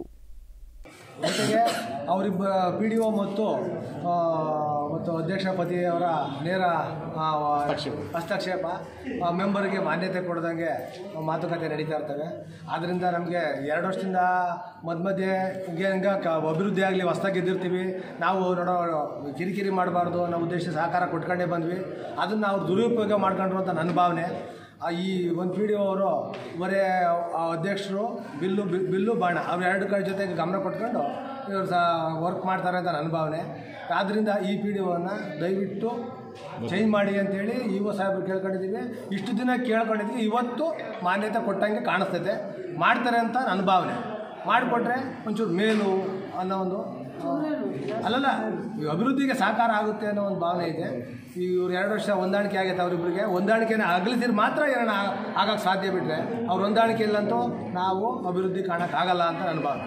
ಜೊತೆಗೆ ಅವರಿಬ್ಬ ಪಿ ಡಿ ಒ ಮತ್ತು ಆ, ಮತ್ತು ಅಧ್ಯಕ್ಷ ಪತಿಯವರ ನೇರ ಆ, ಹಸ್ತಕ್ಷೇಪ ಆ, ಮೆಂಬರ್ಗೆ ಮಾನ್ಯತೆ ಕೊಡದಂಗೆ ಮಾತುಕತೆ ನಡೀತಾ ಇರ್ತವೆ ಆದ್ದರಿಂದ ನಮಗೆ ಎರಡು ವರ್ಷದಿಂದ ಮಧ್ಯ ಮಧ್ಯೆ ಹಿಂಗೆ ಹಿಂಗೆ ಕ ಅಭಿವೃದ್ಧಿ ಆಗಲಿ ಹೊಸ್ದಾಗಿ ಗೆದ್ದಿರ್ತೀವಿ ನಾವು ನೋಡೋ ಕಿರಿಕಿರಿ ಮಾಡಬಾರ್ದು ಅನ್ನೋ ಉದ್ದೇಶ ಸಹಕಾರ ಕೊಟ್ಕೊಂಡೇ ಬಂದ್ವಿ ಅದನ್ನು ಅವ್ರು ದುರುಪಯೋಗ ಮಾಡ್ಕೊಂಡ್ರು ಅಂತ ನನ್ನ ಭಾವನೆ ಆ ಈ ಒಂದು ಪಿ ಡಿ ಒ ಅವರು ಬರೇ ಆ ಅಧ್ಯಕ್ಷರು ಬಿಲ್ಲು ಬಿ- ಬಿಲ್ಲು ಬಾಣ ಅವ್ರು ಎರಡು ಕಡೆ ಜೊತೆಗೆ ಗಮನ ಕೊಟ್ಕೊಂಡು ಇವ್ರು ಸಹ ವರ್ಕ್ ಮಾಡ್ತಾರೆ ಅಂತ ನನ್ನ ಭಾವನೆ ಆದ್ದರಿಂದ ಈ ಪಿ ಡಿ ಒನ ದಯವಿಟ್ಟು ಚೇಂಜ್ ಮಾಡಿ ಅಂತೇಳಿ ಇ ಒ ಸಾಹೇಬ್ರು ಕೇಳ್ಕೊಂಡಿದ್ದೀವಿ ಇಷ್ಟು ದಿನ ಕೇಳ್ಕೊಂಡಿದ್ವಿ ಇವತ್ತು ಮಾನ್ಯತೆ ಕೊಟ್ಟಂಗೆ ಕಾಣಿಸ್ತೈತೆ ಮಾಡ್ತಾರೆ ಅಂತ ನನ್ನ ಭಾವನೆ ಮಾಡಿಕೊಟ್ರೆ ಒಂಚೂರು ಮೇಲು ಅನ್ನೋ ಒಂದು ಆ, ಅಲ್ಲಲ್ಲ ಈ ಅಭಿವೃದ್ಧಿಗೆ ಸಹಕಾರ ಆಗುತ್ತೆ ಅನ್ನೋ ಒಂದು ಭಾವನೆ ಇದೆ ಈ ಇವ್ರು ಎರಡು ವರ್ಷ ಹೊಂದಾಣಿಕೆ ಆಗೈತೆ ಅವರಿಬ್ಬರಿಗೆ ಹೊಂದಾಣಿಕೆನ ಅಗಲಿಸಿದ್ರೆ ಮಾತ್ರ ಏನಾರ ಆಗಕ್ಕೆ ಸಾಧ್ಯ ಬಿಟ್ಟರೆ ಅವ್ರ ಹೊಂದಾಣಿಕೆ ಇಲ್ಲಂತೂ ನಾವು ಅಭಿವೃದ್ಧಿ ಕಾಣಕ್ಕಾಗಲ್ಲ ಅಂತ ನನ್ನ ಭಾವನೆ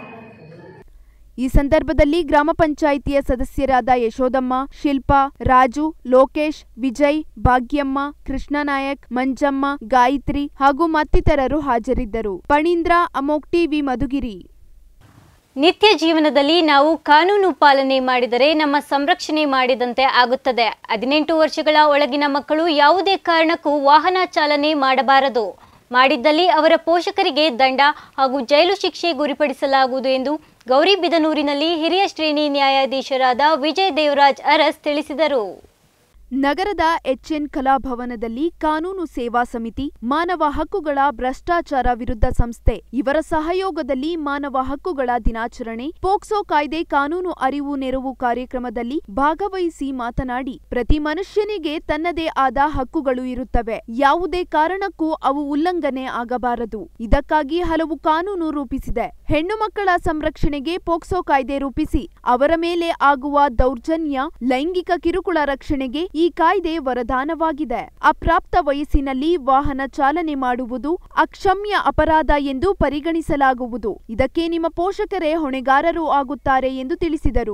ಈ ಸಂದರ್ಭದಲ್ಲಿ ಗ್ರಾಮ ಪಂಚಾಯಿತಿಯ ಸದಸ್ಯರಾದ ಯಶೋದಮ್ಮ ಶಿಲ್ಪಾ ರಾಜು ಲೋಕೇಶ್ ವಿಜಯ್ ಭಾಗ್ಯಮ್ಮ ಕೃಷ್ಣನಾಯಕ್ ಮಂಜಮ್ಮ ಗಾಯತ್ರಿ ಹಾಗೂ ಮತ್ತಿತರರು ಹಾಜರಿದ್ದರು ಪಣೀಂದ್ರ ಅಮೋಕ್ ಟಿವಿ ಮಧುಗಿರಿ ನಿತ್ಯ ಜೀವನದಲ್ಲಿ ನಾವು ಕಾನೂನು ಪಾಲನೆ ಮಾಡಿದರೆ ನಮ್ಮ ಸಂರಕ್ಷಣೆ ಮಾಡಿದಂತೆ ಆಗುತ್ತದೆ ಹದಿನೆಂಟು ವರ್ಷಗಳ ಒಳಗಿನ ಮಕ್ಕಳು ಯಾವುದೇ ಕಾರಣಕ್ಕೂ ವಾಹನ ಚಾಲನೆ ಮಾಡಬಾರದು ಮಾಡಿದ್ದಲ್ಲಿ ಅವರ ಪೋಷಕರಿಗೆ ದಂಡ ಹಾಗೂ ಜೈಲು ಶಿಕ್ಷೆ ಗುರಿಪಡಿಸಲಾಗುವುದು ಎಂದು ಗೌರಿಬಿದನೂರಿನಲ್ಲಿ ಹಿರಿಯ ಶ್ರೇಣಿ ನ್ಯಾಯಾಧೀಶರಾದ ವಿಜಯ್ ದೇವರಾಜ್ ಅರಸ್ ತಿಳಿಸಿದರು ನಗರದ ಎಚ್ಎನ್ ಕಲಾಭವನದಲ್ಲಿ ಕಾನೂನು ಸೇವಾ ಸಮಿತಿ ಮಾನವ ಹಕ್ಕುಗಳ ಭ್ರಷ್ಟಾಚಾರ ವಿರುದ್ಧ ಸಂಸ್ಥೆ ಇವರ ಸಹಯೋಗದಲ್ಲಿ ಮಾನವ ಹಕ್ಕುಗಳ ದಿನಾಚರಣೆ ಪೋಕ್ಸೋ ಕಾಯ್ದೆ ಕಾನೂನು ಅರಿವು ನೆರವು ಕಾರ್ಯಕ್ರಮದಲ್ಲಿ ಭಾಗವಹಿಸಿ ಮಾತನಾಡಿ ಪ್ರತಿ ಮನುಷ್ಯನಿಗೆ ತನ್ನದೇ ಆದ ಹಕ್ಕುಗಳು ಇರುತ್ತವೆ ಯಾವುದೇ ಕಾರಣಕ್ಕೂ ಅವು ಉಲ್ಲಂಘನೆ ಆಗಬಾರದು ಇದಕ್ಕಾಗಿ ಹಲವು ಕಾನೂನು ರೂಪಿಸಿದೆ ಹೆಣ್ಣು ಮಕ್ಕಳ ಸಂರಕ್ಷಣೆಗೆ ಪೋಕ್ಸೋ ಕಾಯ್ದೆ ರೂಪಿಸಿ ಅವರ ಮೇಲೆ ಆಗುವ ದೌರ್ಜನ್ಯ ಲೈಂಗಿಕ ಕಿರುಕುಳ ರಕ್ಷಣೆಗೆ ಈ ಕಾಯ್ದೆ ವರದಾನವಾಗಿದೆ ಅಪ್ರಾಪ್ತ ವಯಸ್ಸಿನಲ್ಲಿ ವಾಹನ ಚಾಲನೆ ಮಾಡುವುದು ಅಕ್ಷಮ್ಯ ಅಪರಾಧ ಎಂದು ಪರಿಗಣಿಸಲಾಗುವುದು ಇದಕ್ಕೆ ನಿಮ್ಮ ಪೋಷಕರೇ ಹೊಣೆಗಾರರು ಆಗುತ್ತಾರೆ ಎಂದು ತಿಳಿಸಿದರು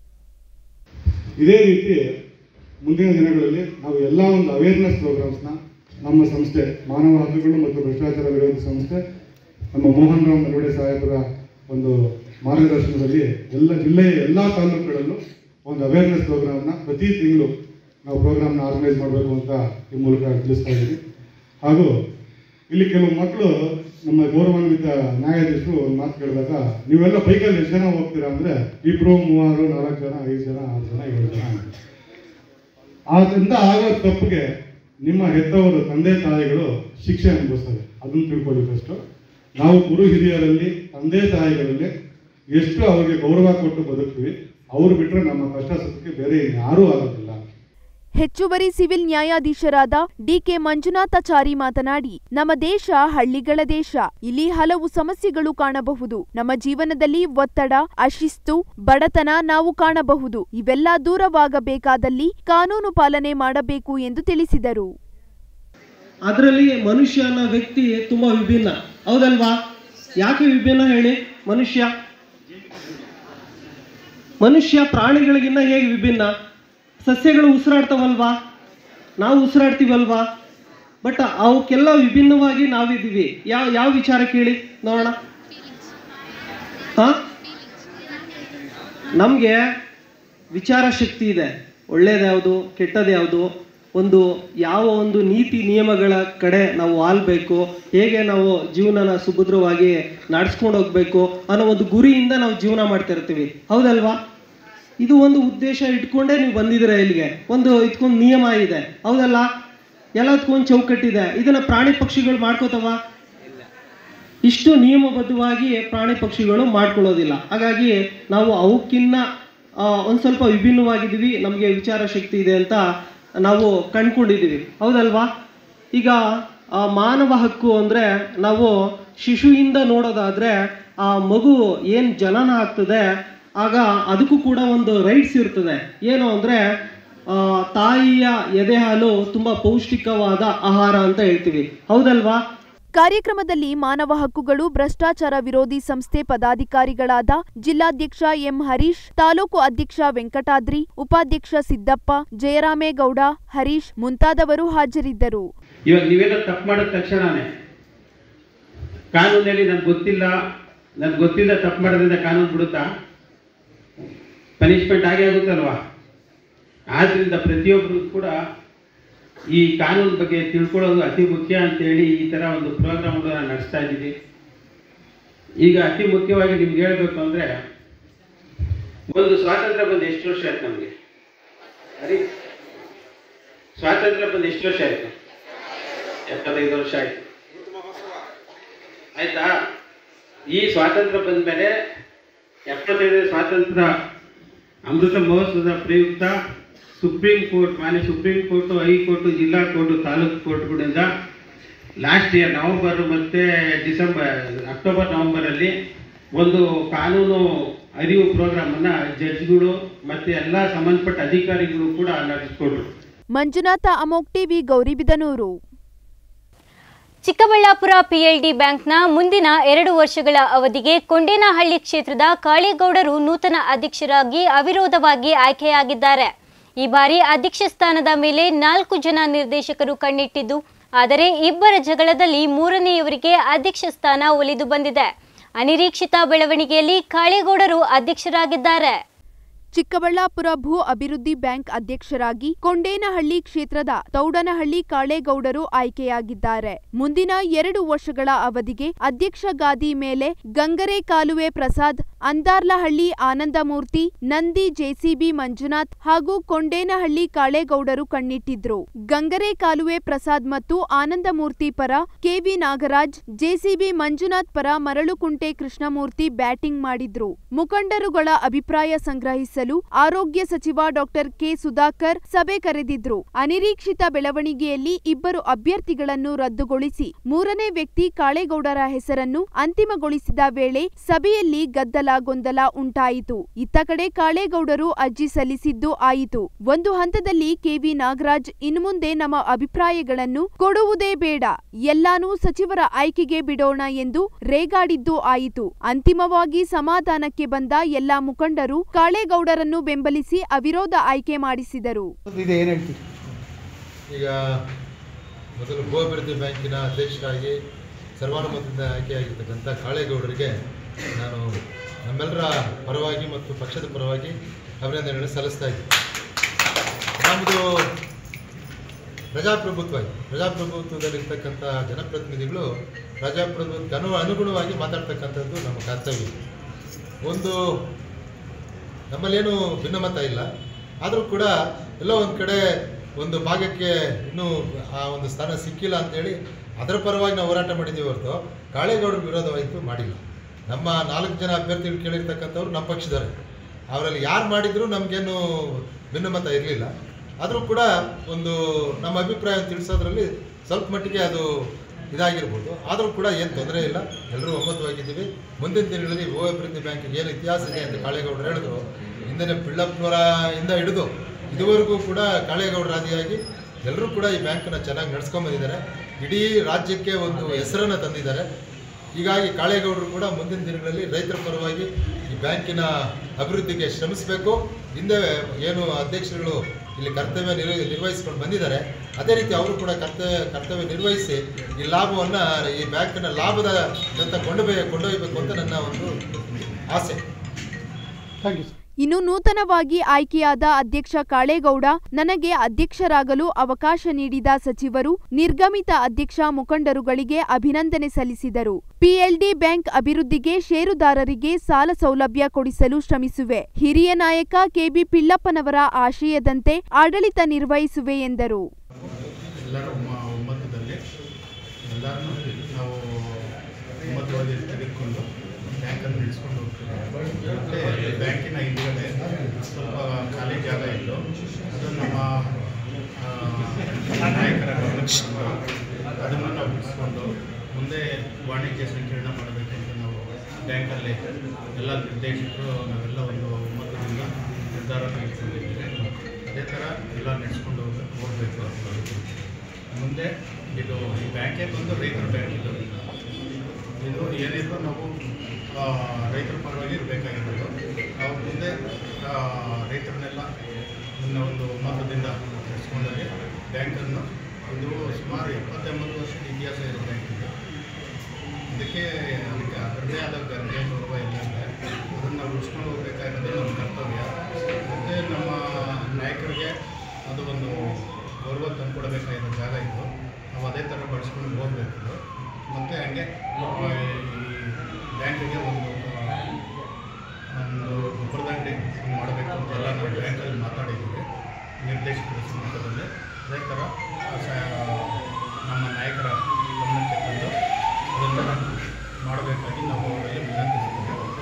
ಇದೇ ರೀತಿ ಮುಂದಿನ ದಿನಗಳಲ್ಲಿ ನಾವು ಎಲ್ಲ ಒಂದು ಅವೇರ್ನೆಸ್ ಪ್ರೋಗ್ರಾಮ್ಸ್ನ ನಮ್ಮ ಸಂಸ್ಥೆ ಮಾನವ ಹಕ್ಕುಗಳು ಮತ್ತು ಭ್ರಷ್ಟಾಚಾರ ವಿರೋಧಿ ಸಂಸ್ಥೆ ನಮ್ಮ ಮೋಹನ್ ರಾಮ್ ನಲ್ವಡೆ ಸಾಹೇಬರ ಒಂದು ಮಾರ್ಗದರ್ಶನದಲ್ಲಿ ಎಲ್ಲ ಜಿಲ್ಲೆಯ ಎಲ್ಲ ತಾಲೂಕುಗಳಲ್ಲೂ ಒಂದು ಅವೇರ್ನೆಸ್ ಪ್ರೋಗ್ರಾಮ್ನ ಪ್ರತಿ ತಿಂಗಳು ನಾವು ಪ್ರೋಗ್ರಾಮ್ನ ಆರ್ಗನೈಸ್ ಮಾಡಬೇಕು ಅಂತ ಈ ಮೂಲಕ ತಿಳಿಸ್ತಾ ಇದ್ದೀವಿ ಹಾಗೂ ಇಲ್ಲಿ ಕೆಲವು ಮಕ್ಕಳು ನಮ್ಮ ಗೌರವಾನ್ವಿತ ನ್ಯಾಯಾಧೀಶರು ಒಂದು ಮಾತು ಕೇಳಿದಾಗ ನೀವೆಲ್ಲ ಬೈಕಲ್ಲಿ ಎಷ್ಟು ಜನ ಹೋಗ್ತೀರಾ ಅಂದರೆ ಇಬ್ಬರು ಮೂವರು ನಾಲ್ಕು ಜನ ಐದು ಜನ ಆರು ಜನ ಏಳು ಜನ ಅಂತ. ಆದ್ರಿಂದ ಆಗೋ ತಪ್ಪಿಗೆ ನಿಮ್ಮ ಹೆತ್ತವರು ತಂದೆ ತಾಯಿಗಳು ಶಿಕ್ಷೆ ಅನುಭವಿಸ್ತಾರೆ ಅದನ್ನು ತಿಳ್ಕೊಳ್ಳಿ ಫಸ್ಟು ನಾವು ಗುರು ಹಿರಿಯರಲ್ಲಿ ತಂದೆ ತಾಯಿಗಳಲ್ಲಿ ಎಷ್ಟು ಅವರಿಗೆ ಗೌರವ ಕೊಟ್ಟು ಬದುಕ್ತೀವಿ ಅವ್ರು ಬಿಟ್ಟರೆ ನಮ್ಮ ಕಷ್ಟ ಸುಖಕ್ಕೆ ಬೇರೆ ಯಾರೂ ಆಗೋದಿಲ್ಲ ಹೆಚ್ಚುವರಿ ಸಿವಿಲ್ ನ್ಯಾಯಾಧೀಶರಾದ ಡಿಕೆ ಮಂಜುನಾಥಾಚಾರಿ ಮಾತನಾಡಿ ನಮ್ಮ ದೇಶ ಹಳ್ಳಿಗಳ ದೇಶ ಇಲ್ಲಿ ಹಲವು ಸಮಸ್ಯೆಗಳು ಕಾಣಬಹುದು ನಮ್ಮ ಜೀವನದಲ್ಲಿ ಒತ್ತಡ ಅಶಿಸ್ತು ಬಡತನ ನಾವು ಕಾಣಬಹುದು ಇವೆಲ್ಲ ದೂರವಾಗಬೇಕಾದಲ್ಲಿ ಕಾನೂನು ಪಾಲನೆ ಮಾಡಬೇಕು ಎಂದು ತಿಳಿಸಿದರು ಅದರಲ್ಲಿ ಮನುಷ್ಯ ಅನ್ನೋ ವ್ಯಕ್ತಿ ತುಂಬಾ ವಿಭಿನ್ನ ಹೌದಲ್ವಾ ಯಾಕೆ ವಿಭಿನ್ನ ಹೇಳಿ ಮನುಷ್ಯ ಮನುಷ್ಯ ಪ್ರಾಣಿಗಳಿಗಿನ್ನ ಹೇಗೆ ವಿಭಿನ್ನ ಸಸ್ಯಗಳು ಉಸಿರಾಡ್ತಾವಲ್ವಾ ನಾವು ಉಸಿರಾಡ್ತೀವಲ್ವಾ ಬಟ್ ಅವಕ್ಕೆಲ್ಲ ವಿಭಿನ್ನವಾಗಿ ನಾವಿದ್ದೀವಿ ಯಾವ ಯಾವ ವಿಚಾರ ಕೇಳಿ ನೋಡೋಣ ಹಾ ನಮಗೆ ವಿಚಾರ ಶಕ್ತಿ ಇದೆ ಒಳ್ಳೇದ್ಯಾವುದು ಕೆಟ್ಟದ್ಯಾವುದು ಒಂದು ಯಾವ ಒಂದು ನೀತಿ ನಿಯಮಗಳ ಕಡೆ ನಾವು ಆಲ್ಬೇಕು ಹೇಗೆ ನಾವು ಜೀವನನ ಸುಭದ್ರವಾಗಿ ನಡೆಸ್ಕೊಂಡು ಹೋಗ್ಬೇಕು ಅನ್ನೋ ಒಂದು ಗುರಿಯಿಂದ ನಾವು ಜೀವನ ಮಾಡ್ತಾ ಇರ್ತೀವಿ ಹೌದಲ್ವಾ ಇದು ಒಂದು ಉದ್ದೇಶ ಇಟ್ಕೊಂಡೇ ನೀವು ಬಂದಿದ್ದೀರಾ ಇಲ್ಲಿಗೆ ಒಂದು ಇದಕ್ಕೊಂದು ನಿಯಮ ಇದೆ ಹೌದಲ್ಲ ಎಲ್ಲದಕ್ಕೊಂದು ಚೌಕಟ್ಟಿದೆ ಇದನ್ನ ಪ್ರಾಣಿ ಪಕ್ಷಿಗಳು ಮಾಡ್ಕೋತವ ಇಷ್ಟು ನಿಯಮಬದ್ಧವಾಗಿ ಪ್ರಾಣಿ ಪಕ್ಷಿಗಳು ಮಾಡ್ಕೊಳ್ಳೋದಿಲ್ಲ ಹಾಗಾಗಿ ನಾವು ಅವಕ್ಕಿನ್ನ ಆ, ಒಂದ್ ಸ್ವಲ್ಪ ವಿಭಿನ್ನವಾಗಿದ್ದೀವಿ ನಮಗೆ ವಿಚಾರ ಶಕ್ತಿ ಇದೆ ಅಂತ ನಾವು ಕಂಡ್ಕೊಂಡಿದ್ದೀವಿ ಹೌದಲ್ವಾ ಈಗ ಆ ಮಾನವ ಹಕ್ಕು ಅಂದ್ರೆ ನಾವು ಶಿಶುವಿಂದ ನೋಡೋದಾದ್ರೆ ಆ ಮಗು ಏನ್ ಜನನ ಆಗ್ತದೆ ಆಗ ಅದಕ್ಕೂ ಕೂಡ ಒಂದು ರೈಟ್ಸ್ ಇರ್ತದೆ ಏನು ಅಂದ್ರೆ ಆ, ತಾಯಿಯ ಎದೆ ಹಾಲು ತುಂಬಾ ಪೌಷ್ಟಿಕವಾದ ಆಹಾರ ಅಂತ ಹೇಳ್ತೀವಿ ಹೌದಲ್ವಾ ಕಾರ್ಯಕ್ರಮದಲ್ಲಿ ಮಾನವ ಹಕ್ಕುಗಳು ಭ್ರಷ್ಟಾಚಾರ ವಿರೋಧಿ ಸಂಸ್ಥೆ ಪದಾಧಿಕಾರಿಗಳಾದ ಜಿಲ್ಲಾಧ್ಯಕ್ಷ ಎಂ ಹರೀಶ್ ತಾಲೂಕು ಅಧ್ಯಕ್ಷ ವೆಂಕಟಾದ್ರಿ ಉಪಾಧ್ಯಕ್ಷ ಸಿದ್ದಪ್ಪ ಜಯರಾಮೇಗೌಡ ಹರೀಶ್ ಮುಂತಾದವರು ಹಾಜರಿದ್ದರು ಇವಾಗ ನೀವೇನೋ ತಪ್ಪು ಮಾಡಿದ ತಕ್ಷಣನೇ ಕಾನೂನಲ್ಲಿ ನನ್ಗೆ ಗೊತ್ತಿಲ್ಲ ನನ್ಗೆ ಗೊತ್ತಿಲ್ಲ ತಪ್ಪು ಮಾಡೋದ್ರಿಂದ ಕಾನೂನು ಬಿಡುತ್ತಾ ಪನಿಷ್ಮೆಂಟ್ ಆಗೇ ಆಗುತ್ತಲ್ವಾ ಆದ್ರಿಂದ ಪ್ರತಿಯೊಬ್ಬರು ಕೂಡ ಈ ಕಾನೂನು ಬಗ್ಗೆ ತಿಳ್ಕೊಳ್ಳೋದು ಅತಿ ಮುಖ್ಯ ಅಂತೇಳಿ ಈ ಥರ ಒಂದು ಪ್ರೋಗ್ರಾಮ್ಗಳನ್ನ ನಡೆಸ್ತಾ ಇದ್ದೀವಿ ಈಗ ಅತಿ ಮುಖ್ಯವಾಗಿ ನಿಮ್ಗೆ ಹೇಳಬೇಕು ಅಂದರೆ ಒಂದು ಸ್ವಾತಂತ್ರ್ಯ ಬಂದು ಎಷ್ಟು ವರ್ಷ ಆಯ್ತು ನಮಗೆ ಅರಿ ಸ್ವಾತಂತ್ರ್ಯ ಬಂದು ಎಷ್ಟು ವರ್ಷ ಆಯ್ತು ಎಪ್ಪತ್ತೈದು ವರ್ಷ ಆಯ್ತು ಆಯ್ತಾ ಈ ಸ್ವಾತಂತ್ರ್ಯ ಬಂದ ಮೇಲೆ ಎಪ್ಪತ್ತೈದನೇ ಸ್ವಾತಂತ್ರ್ಯ ಅಮೃತ ಮಹೋತ್ಸವದ ಪ್ರಯುಕ್ತ ಸುಪ್ರೀಂ ಕೋರ್ಟ್ ಮಾನ್ಯ ಸುಪ್ರೀಂ ಕೋರ್ಟು ಹೈಕೋರ್ಟು ಜಿಲ್ಲಾ ಕೋರ್ಟು ತಾಲೂಕು ಕೋರ್ಟ್ಗಳಿಂದ ಲಾಸ್ಟ್ ಇಯರ್ ನವೆಂಬರ್ ಮತ್ತು ಡಿಸೆಂಬರ್ ಅಕ್ಟೋಬರ್ ನವೆಂಬರಲ್ಲಿ ಒಂದು ಕಾನೂನು ಅರಿವು ಪ್ರೋಗ್ರಾಮನ್ನು ಜಡ್ಜ್ಗಳು ಮತ್ತು ಎಲ್ಲ ಸಂಬಂಧಪಟ್ಟ ಅಧಿಕಾರಿಗಳು ಕೂಡ ನಡೆಸ್ಕೊಟ್ರು ಮಂಜುನಾಥ ಅಮೋಕ್ ಟಿವಿ ಗೌರಿಬಿದನೂರು ಚಿಕ್ಕಬಳ್ಳಾಪುರ ಪಿಎಲ್ಡಿ ಬ್ಯಾಂಕ್ನ ಮುಂದಿನ ಎರಡು ವರ್ಷಗಳ ಅವಧಿಗೆ ಕೊಂಡೇನಹಳ್ಳಿ ಕ್ಷೇತ್ರದ ಕಾಳೇಗೌಡರು ನೂತನ ಅಧ್ಯಕ್ಷರಾಗಿ ಅವಿರೋಧವಾಗಿ ಆಯ್ಕೆಯಾಗಿದ್ದಾರೆ ಈ ಬಾರಿ ಅಧ್ಯಕ್ಷ ಸ್ಥಾನದ ಮೇಲೆ ನಾಲ್ಕು ಜನ ನಿರ್ದೇಶಕರು ಕಣ್ಣಿಟ್ಟಿದ್ದು ಆದರೆ ಇಬ್ಬರ ಜಗಳದಲ್ಲಿ ಮೂರನೆಯವರಿಗೆ ಅಧ್ಯಕ್ಷ ಸ್ಥಾನ ಒಲಿದು ಬಂದಿದೆ ಅನಿರೀಕ್ಷಿತ ಬೆಳವಣಿಗೆಯಲ್ಲಿ ಕಾಳೇಗೌಡರು ಅಧ್ಯಕ್ಷರಾಗಿದ್ದಾರೆ ಚಿಕ್ಕಬಳ್ಳಾಪುರ ಭೂ ಅಭಿವೃದ್ಧಿ ಬ್ಯಾಂಕ್ ಅಧ್ಯಕ್ಷರಾಗಿ ಕೊಂಡೇನಹಳ್ಳಿ ಕ್ಷೇತ್ರದ ತೌಡನಹಳ್ಳಿ ಕಾಳೇಗೌಡರು ಆಯ್ಕೆಯಾಗಿದ್ದಾರೆ ಮುಂದಿನ ಎರಡು ವರ್ಷಗಳ ಅವಧಿಗೆ ಅಧ್ಯಕ್ಷ ಗಾದಿ ಮೇಲೆ ಗಂಗರೆ ಕಾಲುವೆ ಪ್ರಸಾದ್ ಅಂದಾರ್ಲಹಳ್ಳಿ ಆನಂದಮೂರ್ತಿ ನಂದಿ ಜೆಸಿಬಿ ಮಂಜುನಾಥ್ ಹಾಗೂ ಕೊಂಡೇನಹಳ್ಳಿ ಕಾಳೇಗೌಡರು ಕಣ್ಣಿಟ್ಟಿದ್ರು ಗಂಗರೆ ಕಾಲುವೆ ಪ್ರಸಾದ್ ಮತ್ತು ಆನಂದಮೂರ್ತಿ ಪರ ಕೆವಿ ನಾಗರಾಜ್ ಜೆಸಿಬಿ ಮಂಜುನಾಥ್ ಪರ ಮರಳುಕುಂಟೆ ಕೃಷ್ಣಮೂರ್ತಿ ಬ್ಯಾಟಿಂಗ್ ಮಾಡಿದ್ರು ಮುಖಂಡರುಗಳ ಅಭಿಪ್ರಾಯ ಸಂಗ್ರಹಿಸಲು ಆರೋಗ್ಯ ಸಚಿವ ಡಾಕ್ಟರ್ ಕೆ ಸುಧಾಕರ್ ಸಭೆ ಕರೆದಿದ್ರು ಅನಿರೀಕ್ಷಿತ ಬೆಳವಣಿಗೆಯಲ್ಲಿ ಇಬ್ಬರು ಅಭ್ಯರ್ಥಿಗಳನ್ನು ರದ್ದುಗೊಳಿಸಿ ಮೂರನೇ ವ್ಯಕ್ತಿ ಕಾಳೇಗೌಡರ ಹೆಸರನ್ನು ಅಂತಿಮಗೊಳಿಸಿದ ವೇಳೆ ಸಭೆಯಲ್ಲಿ ಗದ್ದಲ ಗೊಂದಲ ಉಂಟಾಯಿತು ಇತ್ತ ಕಡೆ ಕಾಳೇಗೌಡರು ಅರ್ಜಿ ಸಲ್ಲಿಸಿದ್ದು ಆಯಿತು ಒಂದು ಹಂತದಲ್ಲಿ ಕೆವಿ ನಾಗರಾಜ್ ಇನ್ಮುಂದೆ ನಮ್ಮ ಅಭಿಪ್ರಾಯಗಳನ್ನು ಕೊಡುವುದೇ ಬೇಡ ಎಲ್ಲಾನೂ ಸಚಿವರ ಆಯ್ಕೆಗೆ ಬಿಡೋಣ ಎಂದು ರೇಗಾಡಿದ್ದು ಆಯಿತು ಅಂತಿಮವಾಗಿ ಸಮಾಧಾನಕ್ಕೆ ಬಂದ ಎಲ್ಲಾ ಮುಖಂಡರು ಕಾಳೇಗೌಡರನ್ನು ಬೆಂಬಲಿಸಿ ಅವಿರೋಧ ಆಯ್ಕೆ ಮಾಡಿಸಿದರು ಇದೆ ಏನು ಹೇಳ್ತೀರಿ ಈಗ ಮೊದಲು ಭೂ ಅಭಿವೃದ್ಧಿ ಬ್ಯಾಂಕಿನ ಅಧ್ಯಕ್ಷರಾಗಿ ಸರ್ವಾನುಮತದಿಂದ ಆಯ್ಕೆಯಾಗಿರ್ತಕ್ಕಂಥ ಕಾಳೇಗೌಡರಿಗೆ ನಾನು ನಮ್ಮೆಲ್ಲರ ಪರವಾಗಿ ಮತ್ತು ಪಕ್ಷದ ಪರವಾಗಿ ಅಭಿನಂದನೆಗಳನ್ನು ಸಲ್ಲಿಸ್ತಾ ಇದ್ದೀನಿ ನಮ್ಮದು ಪ್ರಜಾಪ್ರಭುತ್ವ ಇದೆ ಪ್ರಜಾಪ್ರಭುತ್ವದಲ್ಲಿರ್ತಕ್ಕಂಥ ಜನಪ್ರತಿನಿಧಿಗಳು ಪ್ರಜಾಪ್ರಭುತ್ವಕ್ಕೆ ಅನು ಅನುಗುಣವಾಗಿ ಮಾತಾಡ್ತಕ್ಕಂಥದ್ದು ನಮ್ಮ ಕರ್ತವ್ಯ ಒಂದು ನಮ್ಮಲ್ಲೇನು ಭಿನ್ನಮತ ಇಲ್ಲ ಆದರೂ ಕೂಡ ಎಲ್ಲೋ ಒಂದು ಕಡೆ ಒಂದು ಭಾಗಕ್ಕೆ ಇನ್ನೂ ಆ ಒಂದು ಸ್ಥಾನ ಸಿಕ್ಕಿಲ್ಲ ಅಂತೇಳಿ ಅದರ ಪರವಾಗಿ ನಾವು ಹೋರಾಟ ಮಾಡಿದ್ದೀವಿ ಹೊರತು ಕಾಳೇಗೌಡರ ವಿರೋಧವಾಯಿತು ಮಾಡಿಲ್ಲ ನಮ್ಮ ನಾಲ್ಕು ಜನ ಅಭ್ಯರ್ಥಿಗಳು ಕೇಳಿರ್ತಕ್ಕಂಥವ್ರು ನಮ್ಮ ಪಕ್ಷದವರೇ ಅವರಲ್ಲಿ ಯಾರು ಮಾಡಿದರೂ ನಮಗೇನು ಭಿನ್ನಮತ ಇರಲಿಲ್ಲ ಆದರೂ ಕೂಡ ಒಂದು ನಮ್ಮ ಅಭಿಪ್ರಾಯ ತಿಳಿಸೋದ್ರಲ್ಲಿ ಸ್ವಲ್ಪ ಮಟ್ಟಿಗೆ ಅದು ಇದಾಗಿರ್ಬೋದು ಆದರೂ ಕೂಡ ಏನು ತೊಂದರೆ ಇಲ್ಲ ಎಲ್ಲರೂ ಒಮ್ಮತವಾಗಿದ್ದೀವಿ ಮುಂದಿನ ದಿನಗಳಲ್ಲಿ ಭೂ ಅಭಿವೃದ್ಧಿ ಬ್ಯಾಂಕಿಗೆ ಏನು ಇತಿಹಾಸ ಇದೆ ಅಂತ ಕಾಳೇಗೌಡರು ಹೇಳಿದ್ರು ಹಿಂದೆ ಪಿಳ್ಳಪ್ಪನವರ ಇಂದ ಹಿಡಿದು ಇದುವರೆಗೂ ಕೂಡ ಕಾಳೇಗೌಡರ ಆದಿಯಾಗಿ ಎಲ್ಲರೂ ಕೂಡ ಈ ಬ್ಯಾಂಕನ್ನು ಚೆನ್ನಾಗಿ ನಡ್ಸ್ಕೊಂಬಂದಿದ್ದಾರೆ ಇಡೀ ರಾಜ್ಯಕ್ಕೆ ಒಂದು ಹೆಸರನ್ನು ತಂದಿದ್ದಾರೆ ಹೀಗಾಗಿ ಕಾಳೇಗೌಡರು ಕೂಡ ಮುಂದಿನ ದಿನಗಳಲ್ಲಿ ರೈತರ ಪರವಾಗಿ ಈ ಬ್ಯಾಂಕಿನ ಅಭಿವೃದ್ಧಿಗೆ ಶ್ರಮಿಸಬೇಕು ಹಿಂದೆ ಏನು ಅಧ್ಯಕ್ಷರುಗಳು ಇಲ್ಲಿ ಕರ್ತವ್ಯ ನಿರ್ ನಿರ್ವಹಿಸ್ಕೊಂಡು ಬಂದಿದ್ದಾರೆ ಅದೇ ರೀತಿ ಅವರು ಕೂಡ ಕರ್ತವ್ಯ ಕರ್ತವ್ಯ ನಿರ್ವಹಿಸಿ ಈ ಲಾಭವನ್ನು ಈ ಬ್ಯಾಂಕಿನ ಲಾಭದ ಜೊತೆ ಕೊಂಡೊಯ್ಯ ಕೊಂಡೊಯ್ಯಬೇಕು ಅಂತ ನನ್ನ ಒಂದು ಆಸೆ ಥ್ಯಾಂಕ್ ಯು ಇನ್ನು ನೂತನವಾಗಿ ಆಯ್ಕೆಯಾದ ಅಧ್ಯಕ್ಷ ಕಾಳೇಗೌಡ ನನಗೆ ಅಧ್ಯಕ್ಷರಾಗಲು ಅವಕಾಶ ನೀಡಿದ ಸಚಿವರು ನಿರ್ಗಮಿತ ಅಧ್ಯಕ್ಷ ಮುಖಂಡರುಗಳಿಗೆ ಅಭಿನಂದನೆ ಸಲ್ಲಿಸಿದರು ಪಿಎಲ್ಡಿ ಬ್ಯಾಂಕ್ ಅಭಿವೃದ್ಧಿಗೆ ಷೇರುದಾರರಿಗೆ ಸಾಲ ಸೌಲಭ್ಯ ಕೊಡಿಸಲು ಶ್ರಮಿಸುವೆ ಹಿರಿಯ ನಾಯಕ ಕೆಬಿ ಪಿಳ್ಳಪ್ಪನವರ ಆಶಯದಂತೆ ಆಡಳಿತ ನಿರ್ವಹಿಸುವೆ ಎಂದರು ಎಲ್ಲರ ಒಮ್ಮ- ಒಮ್ಮತದಲ್ಲಿ ಎಲ್ಲರನ್ನೂ ನಾವು ಒಮ್ಮತವಾಗಿ ತೆಗೆದುಕೊಂಡು ಬ್ಯಾಂಕನ್ನು ನಡೆಸ್ಕೊಂಡು ಹೋಗ್ತೀವಿ ಮತ್ತು ಬ್ಯಾಂಕಿನ ಹಿಂದ್ಗಡೆ ಸ್ವಲ್ಪ ಖಾಲಿ ಜಾಗ ಇತ್ತು ಅದು ನಮ್ಮ ಆ, ನಾಯಕರ ಗಮನಕ್ಕೆ ತಂದು ಅದನ್ನು ನಾವು ಬಿಡಿಸ್ಕೊಂಡು ಮುಂದೆ ವಾಣಿಜ್ಯ ಸಂಕೀರ್ಣ ಮಾಡಬೇಕಂತ ನಾವು ಬ್ಯಾಂಕಲ್ಲಿ ಎಲ್ಲ ನಿರ್ದೇಶಕರು ನಾವೆಲ್ಲ ಒಂದು ಒಮ್ಮತದಿಂದ ನಿರ್ಧಾರ ತೆಗೆದುಕೊಂಡಿದ್ದೀವಿ ಅದೇ ಥರ ಎಲ್ಲ ನಡೆಸ್ಕೊಂಡು ಹೋಗ್ಬೇಕು ಹೋಗಬೇಕು ಮುಂದೆ ಇದು ಈ ಬ್ಯಾಂಕೇ ಬಂದು ರೈತರ ಬ್ಯಾಂಕ್ ಇದು ಇದು ಏನಿದ್ರು ನಾವು ಆ, ರೈತರ ಪರವಾಗಿ ಇರಬೇಕಾಗಿರೋದು ನಾವು ಮುಂದೆ ಆ, ರೈತರನ್ನೆಲ್ಲ ಇನ್ನು ಒಂದು ಒಮ್ಮತದಿಂದ ನಡೆಸ್ಕೊಂಡಾಗೆ ಬ್ಯಾಂಕನ್ನು ಇದು ಸುಮಾರು ಎಪ್ಪತ್ತೆಂಬತ್ತು ವರ್ಷದ ಇತಿಹಾಸ ಇರೋ ಬ್ಯಾಂಕ್ ಇದು ಇದಕ್ಕೆ ಅದಕ್ಕೆ ಅದರದೇ ಆದ ಗರ್ಭೆ ಗೌರವ ಎಲ್ಲ ಇದೆ ಅದನ್ನು ನಾವು ಉಳಿಸ್ಕೊಂಡು ಹೋಗಬೇಕಾಗಿರೋದೇ ನಮ್ಮ ಕರ್ತವ್ಯ ಮತ್ತು ನಮ್ಮ ನಾಯಕರಿಗೆ ಅದು ಒಂದು ಗೌರವ ತಂದುಕೊಡಬೇಕಾಗಿರೋ ಜಾಗ ಇದು ನಾವು ಅದೇ ಥರ ಬಳಸ್ಕೊಂಡು ಹೋಗಬೇಕು ಮತ್ತು ಹಂಗೆ ಆ, ಈ ಬ್ಯಾಂಕಿಗೆ ಒಂದು ಆ, ಒಂದು ಗೊಬ್ಬರದಂಗಡಿ ಮಾಡಬೇಕು ಅಂತೆಲ್ಲ ನಾವು ಬ್ಯಾಂಕಲ್ಲಿ ಮಾತಾಡಿದ್ದೀವಿ ನಿರ್ದೇಶಕರ ಸಮ್ಮುಖದಲ್ಲಿ ಅದೇ ಥರ ಆ ಸ- ನಮ್ಮ ನಾಯಕರ ಗಮನಕ್ಕೆ ತಂದು ಅದನ್ನು ಮಾಡಬೇಕಾಗಿ ನಾವು ಅವರಲ್ಲಿ ವಿನಂತಿಸ್ತೀವಿ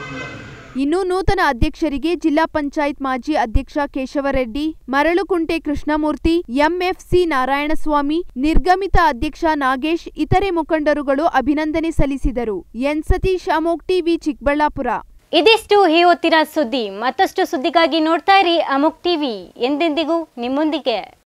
ಇನ್ನು ನೂತನ ಅಧ್ಯಕ್ಷರಿಗೆ ಜಿಲ್ಲಾ ಪಂಚಾಯತ್ ಮಾಜಿ ಅಧ್ಯಕ್ಷ ಕೇಶವರೆಡ್ಡಿ ಮರಳುಕುಂಟೆ ಕೃಷ್ಣಮೂರ್ತಿ ಎಂಎಫ್ಸಿ ನಾರಾಯಣಸ್ವಾಮಿ ನಿರ್ಗಮಿತ ಅಧ್ಯಕ್ಷ ನಾಗೇಶ್ ಇತರೆ ಮುಖಂಡರುಗಳು ಅಭಿನಂದನೆ ಸಲ್ಲಿಸಿದರು ಎನ್ ಸತೀಶ್ ಅಮೋಕ್ ಟಿವಿ ಚಿಕ್ಕಬಳ್ಳಾಪುರ ಇದಿಷ್ಟು ಈ ಹೊತ್ತಿನ ಸುದ್ದಿ ಮತ್ತಷ್ಟು ಸುದ್ದಿಗಾಗಿ ನೋಡ್ತಾ ಇರಿ ಅಮುಕ್ ಟಿವಿ ಎಂದೆಂದಿಗೂ ನಿಮ್ಮೊಂದಿಗೆ